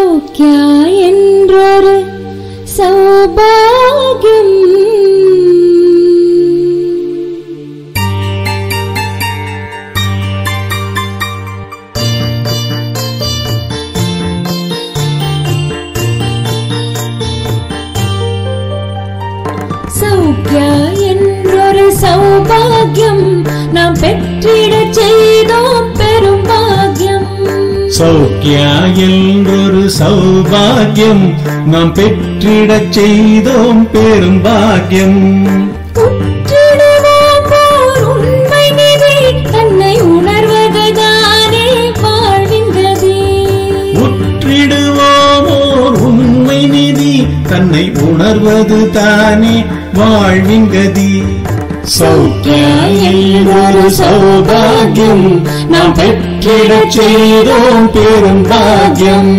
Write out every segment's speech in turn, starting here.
சௌக்கியா என்றொரு சௌபாகியம் சௌக்கியா என்றொரு சௌபாகியம் நாம் பெற்றிடச் செய்தோம் பெரும் பாக்கியம் சௌக்கியா என்றொரு சௌபாகியம் நாம் பெற்றிடச் செய்தோம் பெரும் பாக்கியம் உற்றிடுவோம் ஓர் உண்மை நிதி தன்னை உணர்வதுதானே வாழ்வின் கதி உற்றிடுவோம் ஓர் உண்மை நிதி தன்னை உணர்வது தானே வாழ்வின் கதி சௌக்கியா என்றொரு சௌபாகியம் நாம் பெற்றிடச் செய்தோம் பெரும் பாக்கியம்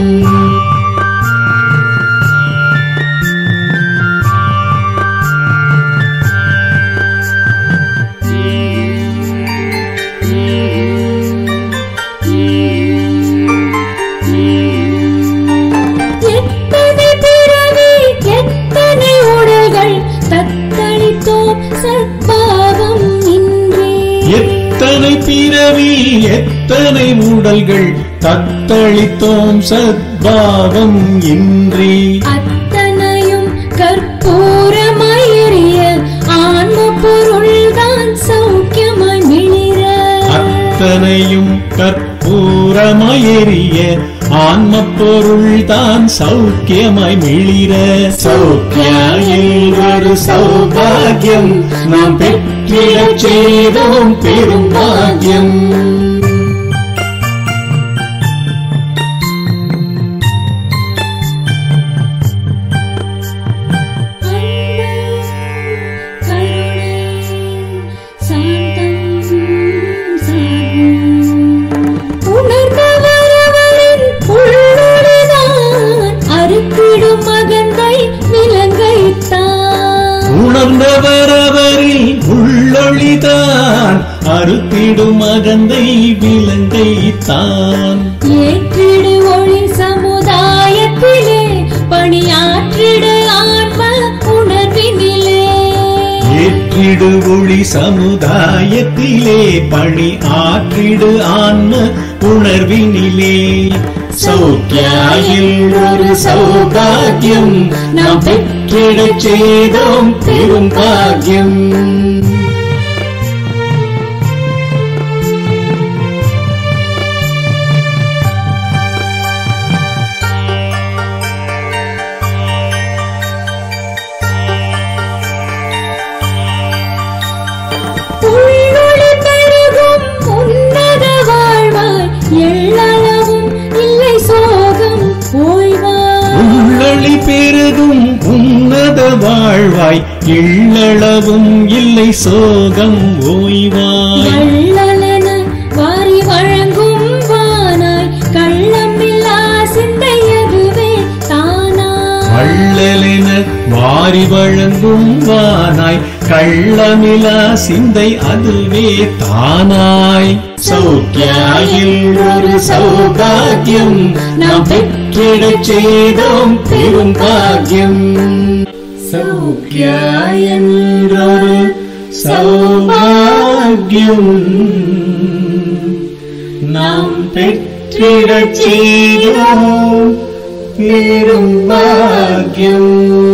எத்தனை பிறவி எத்தனை உடல்கள் தத்தளித்தோம் சத்பாவம் இன்றே எத்தனை பிறவி எத்தனை உடல்கள் தத்தளித்தோம் சத்பாவம் இன்றி அத்தனையும் கற்பூரமயறிய ஆன்ம பொருள்தான் சௌக்கியமாய் மிளிர அத்தனையும் கற்பூரமயறிய ஆன்ம பொருள்தான் சௌக்கியமாய் மிளிர சௌக்கியா என்றொரு சௌபாகியம் நாம் பெற்றிடச் செய்தோம் பெரும் பாக்கியம் உணர்ந்தவரவரின் உள்ளொளிதான் அறுத்திடும் மகந்தை விலங்கைத்தான் உணர்ந்தவரவரில் உள்ளொளிதான் அறுத்திடும் அகந்தை விலங்கை தான் ஏற்றிடு ஒளி சமுதாயத்திலே பணியாற்றிடு ஆன்ம உணர்வினிலே ஏற்றிடு ஒளி சமுதாயத்திலே பணி ஆற்றிடு ஆன்ம உணர்வினிலே சௌக்கியாயில் ஒரு சௌபாகியம் நாம் பெற்றிடச் செய்தோம் பெரும் பாக்கியம் உள்ளொளி பெருகும் உன்னத வாழ்வாய் எள்ளளவும் இல்லை சோகம் ஓய்வாய் உள்ளொளி பெருகும் உன்னத வாழ்வாய் எள்ளளவும் இல்லை சோகம் ஓய்வாய் வள்ளலென வாரி வழங்கும் வானாய் கள்ளமில்லா சிந்தை அதுவே தானாய் வள்ளலென வாரி வழங்கும் வானாய் கள்ளமிலா சிந்தை அதுவே தானாய் சௌக்கியாயில் ஒரு சௌபாகியம் நாம் பெற்றிடச் செய்தோம் பெரும் பாக்கியம் சௌக்கியாயென்றொரு சௌபாகியம் நாம் பெற்றிடச் செய்தோம் பெரும் பாக்கியம்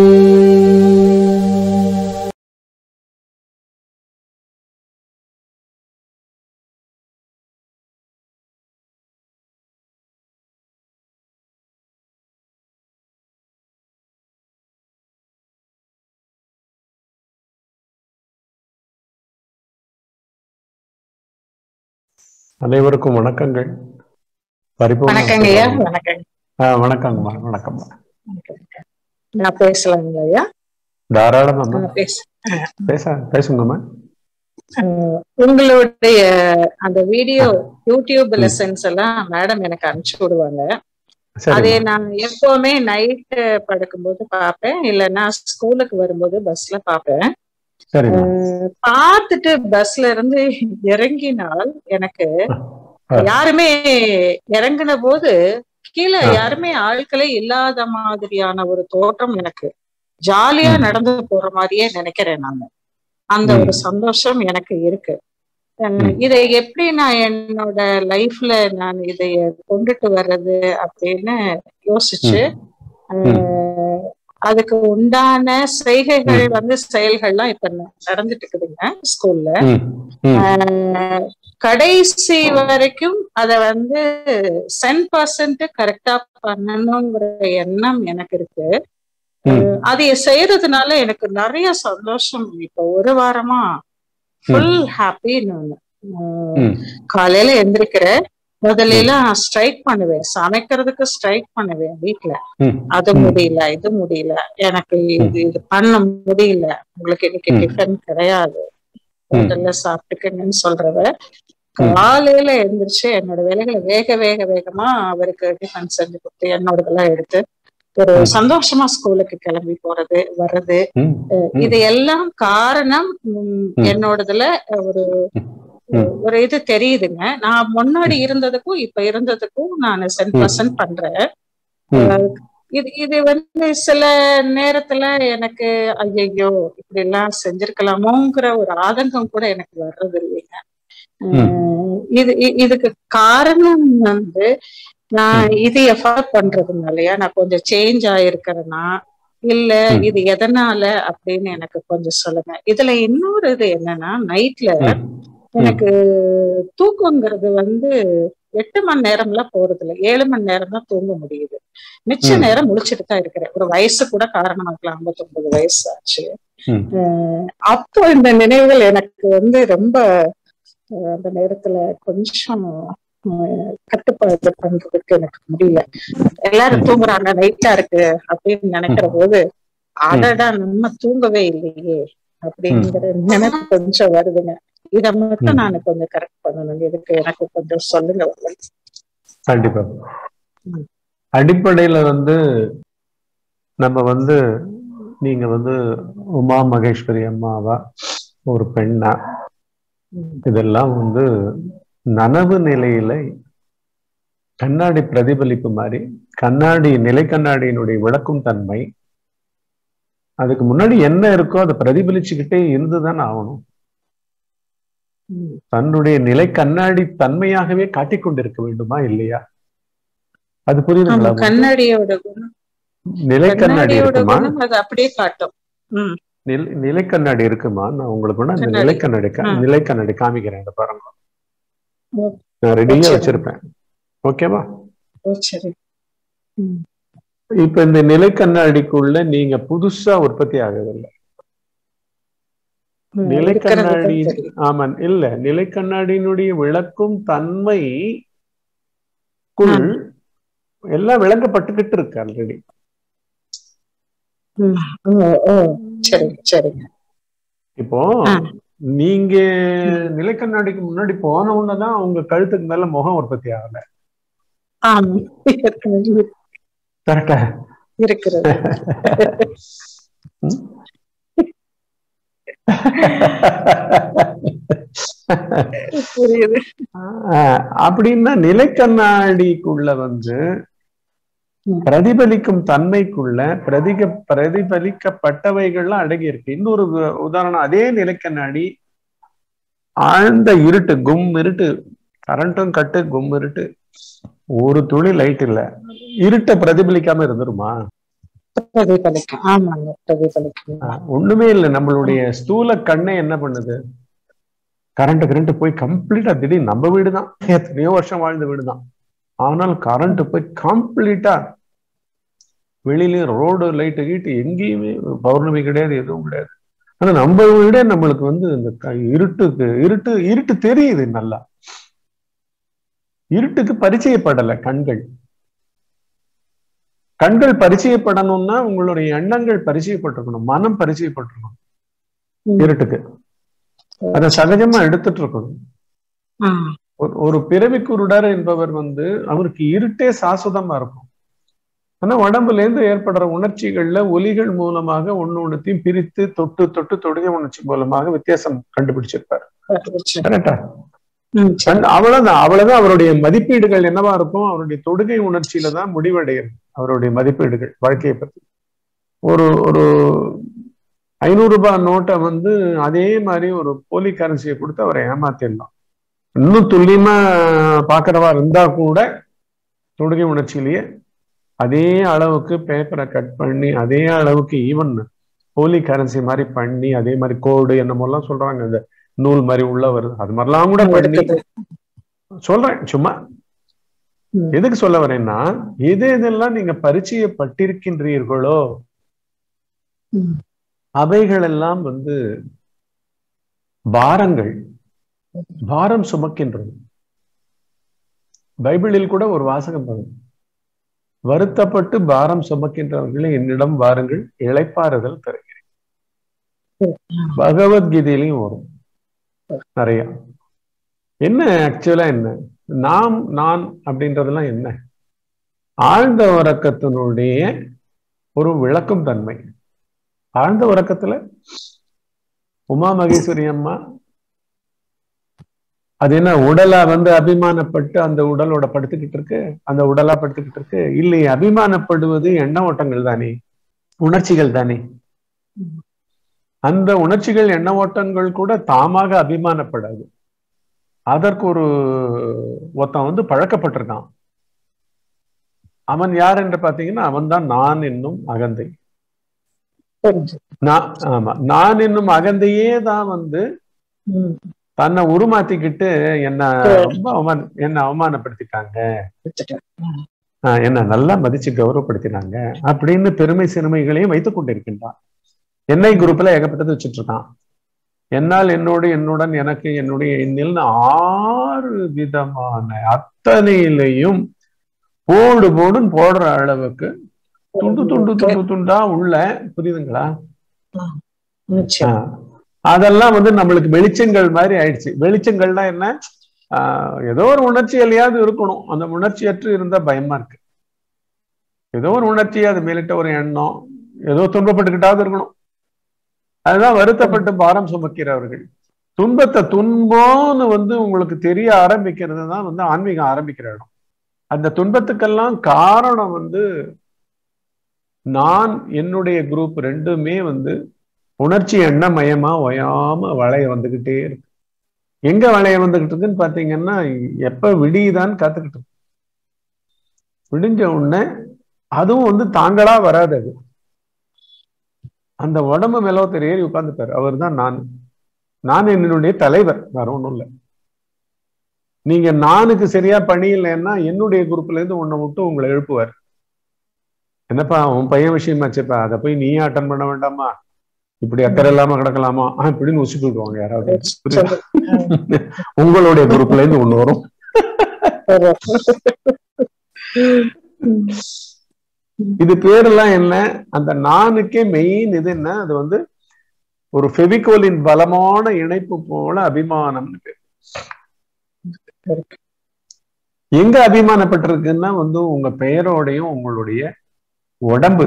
அனைவருக்கும் வணக்கங்கள் பரிபூர்ண வணக்கங்க ஐயா வணக்கங்க ஆ, வணக்கங்கம்மா வணக்கம்மா நான் பேசலாங்க ஐயா தாராளமாம்மா நான் பேச பேச பேசுங்கம்மா அஹ், உங்களுடைய அந்த வீடியோ யூடியூப் லெசன்ஸ் எல்லாம் மேடம் எனக்கு அனுப்பிச்சு விடுவாங்க அதை சரி நான் எப்பவுமே நைட்டு படுக்கும்போது பார்ப்பேன் இல்லைன்னா ஸ்கூலுக்கு வரும்போது பஸ்ல பார்ப்பேன் சரிம்மா அஹ், பார்த்துட்டு பஸ்ல இருந்து இறங்கினால் எனக்கு ஆ. யாருமே இறங்கின போது கீழே ஆ. யாருமே ஆட்களே இல்லாத மாதிரியான ஒரு தோற்றம் எனக்கு ஜாலியா ம். நடந்து போற மாதிரியே நினைக்கிறேன் நான் அந்த ம். ஒரு சந்தோஷம் எனக்கு இருக்கு அஹ் ம். இதை எப்படி நான் என்னோட லைஃப்ல நான் இதைய கொண்டுட்டு வர்றது அப்படின்னு யோசிச்சு அஹ் அதுக்கு உண்டான செய்கைகள் வந்து செயல்கள்லாம் இப்ப ந- நடந்துட்டு இருக்குதுங்க ஸ்கூல்ல ம், ம், ஆஹ் கடைசி வரைக்கும் அத வந்து சென் பர்சன்ட் கரெக்டா பண்ணணுங்கிற எண்ணம் எனக்கு இருக்கு ம். அதை செய்யறதுனால எனக்கு நிறைய சந்தோஷம் இப்ப ஒரு வாரமா ஃபுல் ஹாப்பின்னு ஒண்ணு ஆஹ் ம். காலையில எந்திரிக்கிறேன் முதல்ல எல்லாம் ஸ்ட்ரைக் பண்ணுவேன் சமைக்கிறதுக்கு ஸ்ட்ரைக் பண்ணுவேன் வீட்ல ம். அது ம். முடியல இது முடியல எனக்கு இது இது பண்ண முடியல உங்களுக்கு இன்னைக்கு ம். டிஃபன் கிடையாது ம். முதல்ல சாப்பிட்டுக்கங்கன்னு சொல்றவ காலையில எந்திரிச்சு என்னோட வேலைகளை வேக வேக வேகமா அவருக்கு டிஃபன் செஞ்சு கொடுத்து என்னோடதெல்லாம் எடுத்து ஒரு ம். சந்தோஷமா ஸ்கூலுக்கு கிளம்பி போறது வர்றது ம். ம். இது எல்லாம் காரணம் ம், ம். என்னோடதுல ஒரு ம். ஒரு இது தெரியுதுங்க நான் முன்னாடி இருந்ததுக்கும் இப்ப இருந்ததுக்கும் நான் சென் பர்சன்ட் பண்றேன் ம். அஹ் இது இது வந்து சில நேரத்துல எனக்கு ஐயையோ இப்படி எல்லாம் செஞ்சிருக்கலாமோங்கிற ஒரு ஆதங்கம் கூட எனக்கு வர்றது இல்லைங்க அஹ் இது இ- இதுக்கு காரணம் வந்து நான் இது எஃபர்ட் பண்றதுனாலயா நான் கொஞ்சம் சேஞ்ச் ஆயிருக்கிறேனா இல்ல ம். இது எதனால அப்படின்னு எனக்கு கொஞ்சம் சொல்லுங்க இதுல இன்னொரு இது என்னன்னா நைட்ல ம். எனக்கு தூக்கங்கிறது வந்து எட்டு மணி நேரம்லாம் போறது இல்ல ஏழு மணி நேரம் தான் தூங்க முடியுது மிச்ச ம். நேரம் முழிச்சிட்டு தான் இருக்கிறேன் ஒரு வயசு கூட காரணமா இருக்கலாம் ஐம்பத்தொன்பது வயசு ஆச்சு ம். அஹ் அப்போ இந்த நினைவுகள் எனக்கு வந்து ரொம்ப அஹ் அந்த நேரத்துல கொஞ்சம் அஹ் கட்டுப்பாடு பண்றதுக்கு எனக்கு முடியல எல்லாரும் தூங்குறாங்க நைட்டா இருக்கு அப்படின்னு நினைக்கிற போது அடடா நம்ம தூங்கவே இல்லையே அப்படிங்கிற நினைப்பு கொஞ்சம் வருதுங்க இத மட்டும் ம். நான் கொஞ்சம் கரெக்ட் பண்ணணும் இதுக்கு எனக்கு கொஞ்சம் சொல்லுங்க வள்ளல். கண்டிப்பா ம். அடிப்படையில வந்து நம்ம வந்து நீங்க வந்து உமா மகேஸ்வரி அம்மாவா ஒரு பெண்ணா ம். இதெல்லாம் வந்து நனவு நிலையில கண்ணாடி பிரதிபலிப்பு மாதிரி கண்ணாடி நிலை கண்ணாடியினுடைய விளக்கும் தன்மை அதுக்கு முன்னாடி என்ன இருக்கோ அதை பிரதிபலிச்சுக்கிட்டே இருந்துதான் ஆகணும் ம். தன்னுடைய நிலை கண்ணாடி தன்மையாகவே காட்டிக் கொண்டிருக்க வேண்டுமா இல்லையா அது ஆமா புரியுதுங்களா உங்களுக்கு? கண்ணாடியோட குணம் நிலை கண்ணாடி கண்ணாடியோட இருக்குமா குணம் அது அப்படியே காட்டும் ம் நில- நிலை கண்ணாடி இருக்குமா நான் உங்களுக்கு வேணா அந்த கண்ணாடி. நிலை கண்ணாடி கா- ஆ. நிலை கண்ணாடி காமிக்கிறேன் இந்த பாருங்க ஓ. நான் ரெடியா சரி. வச்சிருப்பேன் ஓகேவா ஓ சரி ம் இப்ப இந்த நிலை கண்ணாடிக்குள்ள நீங்க புதுசா உற்பத்தி ஆகவில்லை ம், நிலை இருக்கிறது தான் கண்ணாடி தெரியும். ஆமா இல்ல நிலை கண்ணாடியினுடைய விளக்கும் தன்மை எல்லாம் விளங்கப்பட்டுக்கிட்டு இருக்கு ஆல்ரெடி ம், ஓ ஓ சரிங்க சரிங்க இப்போ ஆ. நீங்க நிலை கண்ணாடிக்கு முன்னாடி போன உடனேதான் உங்க கழுத்துக்கு மேல முகம் உற்பத்தி ஆகல ஆமா இருக்கிறது கரெக்டா இருக்கிறது புரியுது ஆஹ் அப்படின்னா நிலை கண்ணாடிக்குள்ள வந்து ம். பிரதிபலிக்கும் தன்மைக்குள்ள பிரதிக பிரதிபலிக்கப்பட்டவைகள்லாம் அடங்கி இருக்கு இன்னொரு உ- உதாரணம் அதே நிலை கண்ணாடி ஆழ்ந்த இருட்டு கும் இருட்டு கரண்ட்டும் கட்டு கும் இருட்டு ஒரு துளி லைட் இல்ல இருட்டை பிரதிபலிக்காம இருந்துருமா பிரதிபலிக்கும் ஆமாங்க பிரதிபலிக்கும் ஆஹ் ஒண்ணுமே இல்லை நம்மளுடைய ஸ்தூல கண்ணே என்ன பண்ணுது கரண்ட் கரண்ட் போய் கம்ப்ளீட்டா திடீர் நம்ம வீடுதான் எத்தனையோ வருஷம் வாழ்ந்த வீடுதான் ஆனால் கரண்ட் போய் கம்ப்ளீட்டா வெளியிலயும் ரோடு லைட்டு கீட்டு எங்கேயுமே பௌர்ணமி கிடையாது எதுவும் கிடையாது ஆனா நம்ம விட நம்மளுக்கு வந்து இந்த க- இருட்டுக்கு இருட்டு இருட்டு தெரியுது நல்லா இருட்டுக்கு பரிச்சயப்படல கண்கள் கண்கள் பரிச்சயப்படணும்னா உங்களுடைய எண்ணங்கள் பரிச்சயப்பட்டிருக்கணும் மனம் பரிச்சயப்பட்டிருக்கணும் ம். இருட்டுக்கு அதை சகஜமா எடுத்துட்டு இருக்கணும் ஆ, ஒரு- ஒரு பிறவி குருடர் என்பவர் வந்து அவருக்கு இருட்டே சாஸ்வதமா இருக்கும் ஆனா உடம்புல இருந்து ஏற்படுற உணர்ச்சிகள்ல ஒலிகள் மூலமாக ஒண்ணு ஒண்ணுத்தையும் பிரித்து தொட்டு தொட்டு தொடுக உணர்ச்சி மூலமாக வித்தியாசம் கண்டுபிடிச்சிருப்பார் கண்டுபிடிச்சு. கரெக்டா ம், சரி. கண் அவ்வளவுதான் அவ்வளவுதான் அவருடைய மதிப்பீடுகள் என்னவா இருக்கும் அவருடைய தொடுகை உணர்ச்சியில தான் முடிவடையும் அவருடைய மதிப்பீடுகள் வாழ்க்கையை பத்தி ஒரு ஒரு ஐநூறு ரூபாய் நோட்டை வந்து அதே மாதிரி ஒரு போலி கரன்சியை கொடுத்து அவரை ஏமாத்திடலாம் இன்னும் துல்லியமா பாக்குறவா இருந்தா கூட தொடுகை உணர்ச்சியிலேயே அதே அளவுக்கு பேப்பரை கட் பண்ணி அதே அளவுக்கு ஈவன் போலி கரன்சி மாதிரி பண்ணி அதே மாதிரி கோடு என்னமோலாம் சொல்றாங்க இந்த நூல் மாதிரி உள்ள வருது அது மாதிரிலாம் கூட பண்ணி இருக்குது. சொல்றேன் சும்மா ம். எதுக்கு சொல்ல வரேன்னா எது எதெல்லாம் நீங்க பரிச்சயப்பட்டிருக்கின்றீர்களோ ம். அவைகளெல்லாம் வந்து பாரங்கள் பாரம் சுமக்கின்றது பைபிளில் கூட ஒரு வாசகம் வரும் வருத்தப்பட்டு பாரம் சுமக்கின்றவர்களே என்னிடம் வாருங்கள் இளைப்பாறுதல் தருகிறேன் பகவத்கீதையிலையும் வரும் நிறைய என்ன ஆக்சுவலா என்ன நாம் நான் அப்படின்றதெல்லாம் என்ன ஆழ்ந்த உறக்கத்தினுடைய ஒரு விளக்கும் தன்மை ஆழ்ந்த உறக்கத்துல உமா மகேஸ்வரி அம்மா அது என்ன உடலா வந்து அபிமானப்பட்டு அந்த உடலோட படுத்துக்கிட்டு இருக்கு அந்த உடலா படுத்துக்கிட்டு இருக்கு இல்லையே அபிமானப்படுவது எண்ண ஓட்டங்கள் தானே உணர்ச்சிகள் தானே அந்த உணர்ச்சிகள் எண்ண ஓட்டங்கள் கூட தாமாக அபிமானப்படாது அதற்கு ஒரு ஒருத்தன் வந்து பழக்கப்பட்டிருக்கான் அவன் யார் என்று பாத்தீங்கன்னா அவன் தான் நான் என்னும் அகந்தை புரிஞ்சு. நான் ஆமா நான் என்னும் அகந்தையே தான் வந்து ம், தன்னை உருமாத்திக்கிட்டு என்ன ரொம்ப அவமான் என்ன அவமானப்படுத்திட்டாங்க வச்சுட்டேன். ஆஹ் என்ன நல்லா மதிச்சு கௌரவப்படுத்தினாங்க அப்படின்னு பெருமை சிறுமைகளையும் வைத்துக் கொண்டிருக்கின்றான் என்னை குரூப்ல ஏகப்பட்டது வச்சுட்டு இருக்கான் என்னால் என்னோடு என்னுடன் எனக்கு என்னுடைய எண்ணில் ஆறு விதமான அத்தனையிலையும் போடு போடுன்னு போடுற அளவுக்கு துண்டு துண்டு துண்டு துண்டா உள்ள புரியுதுங்களா நிச்சயம். ஆஹ் அதெல்லாம் வந்து நம்மளுக்கு வெளிச்சங்கள் மாதிரி ஆயிடுச்சு வெளிச்சங்கள்னா என்ன ஆஹ் ஏதோ ஒரு உணர்ச்சியிலையாவது இருக்கணும் அந்த உணர்ச்சியற்று இருந்தா பயமா இருக்கு ஏதோ ஒரு உணர்ச்சி அது மேலிட்ட ஒரு எண்ணம் ஏதோ துன்பப்பட்டுக்கிட்டாவது இருக்கணும் அதுதான் வருத்தப்பட்டு பாரம் சுமக்கிறவர்கள் துன்பத்தை துன்பம்னு வந்து உங்களுக்கு தெரிய ஆரம்பிக்கிறது தான் வந்து ஆன்மீகம் ஆரம்பிக்கிற இடம் அந்த துன்பத்துக்கெல்லாம் காரணம் வந்து நான் என்னுடைய குரூப் ரெண்டுமே வந்து உணர்ச்சி எண்ணமயமா ஒயாம வளைய வந்துகிட்டே இருக்கு எங்க வளைய வந்துகிட்டு இருக்குன்னு பாத்தீங்கன்னா எப்ப விடியுதான்னு காத்துக்கிட்டு இருக்கு. விடிஞ்ச உடனே அதுவும் வந்து தாங்களா வராது அது அந்த உடம்பு மேல ஒருத்தர் ஏறி உட்கார்ந்துட்டாரு அவர் தான் நான் நான் என்னுடைய தலைவர் வேற ஒண்ணும் இல்லை நீங்க நானுக்கு சரியா பணி இல்லைன்னா என்னுடைய குரூப்ல இருந்து உன்னை விட்டு உங்களை எழுப்புவார் என்னப்பா உன் பையன் விஷயமாச்சுப்பா அதை போய் நீயே அட்டன் பண்ண வேண்டாமா இப்படி அக்கறை இல்லாம கிடக்கலாமா ஆஹ் இப்படின்னு உசுப்பி விடுவாங்க யாராவது புரியுதா? உங்களுடைய குரூப்ல இருந்து ஒண்ணு வரும் இது பேரெல்லாம் என்ன அந்த நானுக்கே மெயின் இது என்ன அது வந்து ஒரு ஃபெவிகோலின் பலமான இணைப்பு போல அபிமானம்னு பேர் எங்க அபிமானப்பட்டிருக்குன்னா வந்து உங்க பெயரோடையும் உங்களுடைய உடம்பு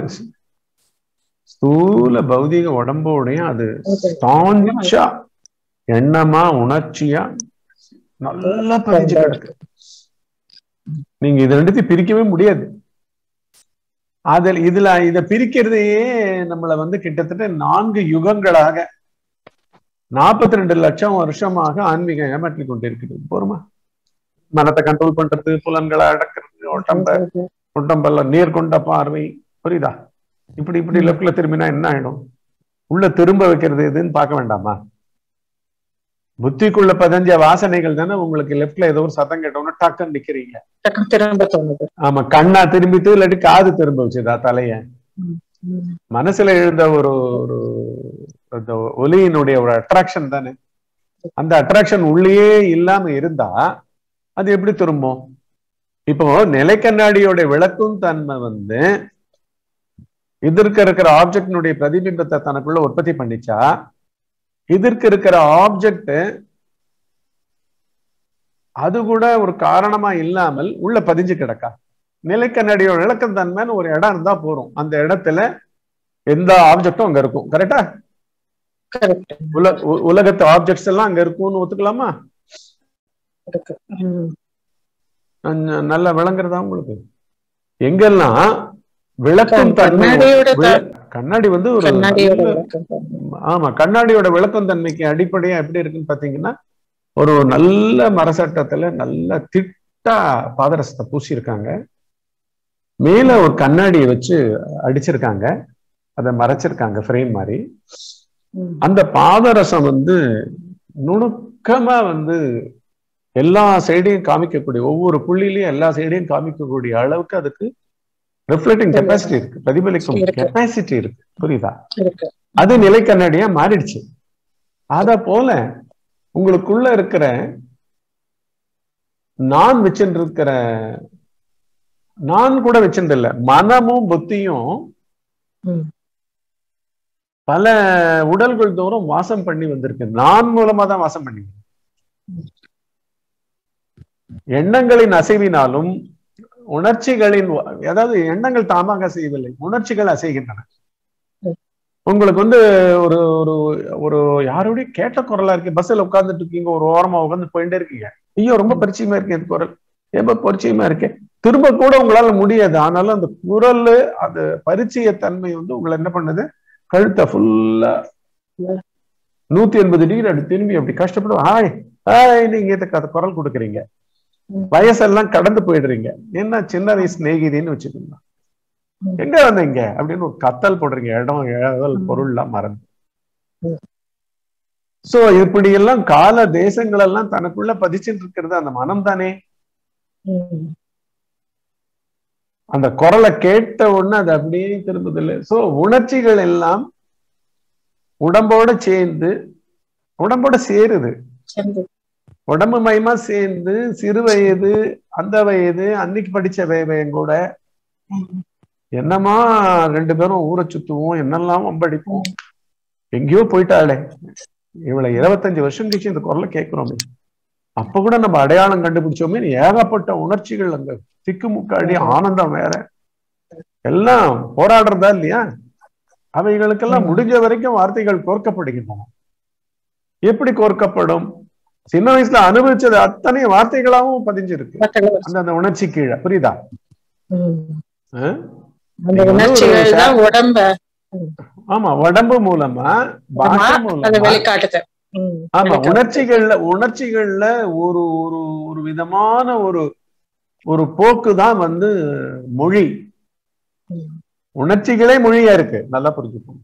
ஸ்தூல பௌதிக உடம்போடையும் அது ஸ்டான்ச்சா எண்ணமா உணர்ச்சியா நல்லா பதிஞ்சு கிடக்கு நீங்க இது ரெண்டுத்தையும் பிரிக்கவே முடியாது அதில் இதுல இத பிரிக்கிறதையே நம்மள வந்து கிட்டத்தட்ட நான்கு யுகங்களாக நாற்பத்தி ரெண்டு லட்சம் வருஷமாக ஆன்மீகம் ஏமாற்றி கொண்டிருக்கிறது போருமா மனத்தை கண்ட்ரோல் பண்றது புலன்களை அடக்கிறது உடம்ப உடம்பெல்லாம் நீர் கொண்ட பார்வை புரியுதா இப்படி இப்படி லெப்ட்ல திரும்பினா என்ன ஆயிடும் உள்ள திரும்ப வைக்கிறது எதுன்னு பார்க்க வேண்டாமா புத்திக்குள்ள பதிஞ்ச வாசனைகள் தானே உங்களுக்கு லெப்ட்ல ஏதோ ஒரு சத்தம் கேட்டோம்னா டக்குன்னு நிக்கிறீங்க டக்குனு திரும்ப தோணுது ஆமா கண்ணா திரும்பிட்டு இல்லாட்டி காது திரும்ப வச்சுதா தலைய ம். மனசுல எழுந்த ஒரு ஒரு அந்த ஒலியினுடைய ஒரு அட்ராக்ஷன் தானே அந்த அட்ராக்ஷன் உள்ளேயே இல்லாம இருந்தா அது எப்படி திரும்பும் இப்போ நிலை கண்ணாடியோட விளக்கும் தன்மை வந்து எதிர்க்க இருக்கிற ஆப்ஜெக்டினுடைய பிரதிபிம்பத்தை தனக்குள்ள உற்பத்தி பண்ணிச்சா எதிர்க்க இருக்கிற ஆப்ஜெக்ட் அது கூட ஒரு காரணமா இல்லாமல் உள்ள பதிஞ்சு கிடக்கா நிலைக்கண்ணாடியோட விளக்கம் தன்மைன்னு ஒரு இடம் இருந்தா போறோம் அந்த இடத்துல எந்த ஆப்ஜெக்டும் அங்க இருக்கும் கரெக்டா கரெக்ட் உல உ- உலகத்து ஆப்ஜெக்ட்ஸ் எல்லாம் அங்க இருக்கும்னு ஒத்துக்கலாமா இருக்கு ம். கொஞ்சம் நல்லா விளங்குறதா உங்களுக்கு எங்கெல்லாம் விளக்கும் தன்மை கண்ணாடியோட த- விள- கண்ணாடி வந்து ஒரு கண்ணாடியோட நல்ல- விளக்கம் தான். ஆமா கண்ணாடியோட விளக்கம் தன்மைக்கு அடிப்படையா எப்படி இருக்குன்னு பாத்தீங்கன்னா ஒரு நல்ல மரசட்டத்துல நல்ல திட்டா பாதரசத்தை பூசியிருக்காங்க மேல ஒரு கண்ணாடியை வச்சு அடிச்சிருக்காங்க அதை மறைச்சிருக்காங்க ஃப்ரேம் மாதிரி ம். அந்த பாதரசம் வந்து நுணுக்கமா வந்து எல்லா சைடையும் காமிக்கக்கூடிய ஒவ்வொரு புள்ளிலையும் எல்லா சைடையும் காமிக்கக்கூடிய அளவுக்கு அதுக்கு ரிஃப்ளெக்டிங் கெப்பாசிட்டி இருக்கு பிரதிபலிக்கும் இருக்கு. கெப்பாசிட்டி இருக்கு புரியுதா இருக்கு அது நிலை கண்ணாடியா மாறிடுச்சு அத போல உங்களுக்குள்ள இருக்கிற நான் வச்சுட்டு இருக்கிற நான் கூட வச்சுட்டு இல்ல மனமும் புத்தியும் ம். பல உடல்கள் தோறும் வாசம் பண்ணி வந்திருக்கு நான் மூலமா தான் வாசம் பண்ணி எண்ணங்களின் அசைவினாலும் உணர்ச்சிகளின் வ- அதாவது எண்ணங்கள் தாமாக அசையவில்லை உணர்ச்சிகள் அசைகின்றன உங்களுக்கு வந்து ஒரு ஒரு ஒரு யாரோடய கேட்ட குரலா இருக்கு பஸ்ல உட்கார்ந்துட்டு இருக்கீங்க ஒரு ஓரமா உட்கார்ந்து போயிட்டே இருக்கீங்க ஐயோ ரொம்ப பரிச்சயமா இருக்கு இந்த குரல் ரொம்ப பரிச்சயமா இருக்கு திரும்ப கூட உங்களால முடியாது ஆனாலும் அந்த குரல் அந்த பரிச்சய தன்மை வந்து உங்களை என்ன பண்ணுது கழுத்தை ஃபுல்லா நூத்தி எண்பது டிகிரி அப்படி திரும்பி அப்படி கஷ்டப்படும் ஹாய் ஹாய் நீங்க இதுக்கு அது குரல் கொடுக்குறீங்க ம். வயசெல்லாம் கடந்து போயிடுறீங்க என்ன சின்ன வயசு சிநேகிதின்னு வச்சுக்கோங்க ம். எங்க வந்தீங்க அப்படின்னு ஒரு கத்தல் போடுறீங்க இடம் ஏதல் ம். பொருள்லாம் மறந்து ம். சோ இப்படி எல்லாம் கால தேசங்கள் எல்லாம் தனக்குள்ள பதிச்சுட்டு இருக்கிறது அந்த மனம் தானே ம். அந்த குரலை கேட்ட உடனே அது அப்படியே திரும்புதில்லை சோ உணர்ச்சிகள் எல்லாம் உடம்போட சேர்ந்து உடம்போட சேருது சரி. உடம்பு மயமா சேர்ந்து சிறு வயது அந்த வயது அன்னைக்கு படிச்ச வயவன் கூட ம். என்னமா ரெண்டு பேரும் ஊரை சுத்துவோம் என்னெல்லாம் வம்படிப்போம் எங்கேயோ போயிட்டாளே இவளை இருபத்தஞ்சு வருஷம் கழிச்சு இந்த குரலை கேட்கிறோமே அப்ப கூட நம்ம அடையாளம் கண்டுபிடிச்சோமே ஏகப்பட்ட உணர்ச்சிகள் அங்க திக்குமுக்காடி ஆனந்தம் வேற எல்லாம் போராடுறதா இல்லையா அவைகளுக்கெல்லாம் ம். முடிஞ்ச வரைக்கும் வார்த்தைகள் கோர்க்கப்படுகின்றன எப்படி கோர்க்கப்படும் சின்ன வயசுல அனுபவிச்சது அத்தனை வார்த்தைகளாவும் பதிஞ்சிருக்கு பக்கத்துல அந்த அந்த உணர்ச்சி கீழே புரியுதா ம். ஆ? அந்த நீங்க வந்து ஒரு உணர்ச்சிகள் சா- தான் உடம்ப ஆமா உடம்பு மூலமா பாஷை அதை மூலமா வெளிக்காட்டுது ம். ஆமா வெளிக்காட்டுது. உணர்ச்சிகள்ல உணர்ச்சிகள்ல ஒரு ஒரு ஒரு விதமான ஒரு ஒரு போக்கு தான் வந்து மொழி ம். உணர்ச்சிகளே மொழியா இருக்கு நல்லா புரிஞ்சுக்கணும்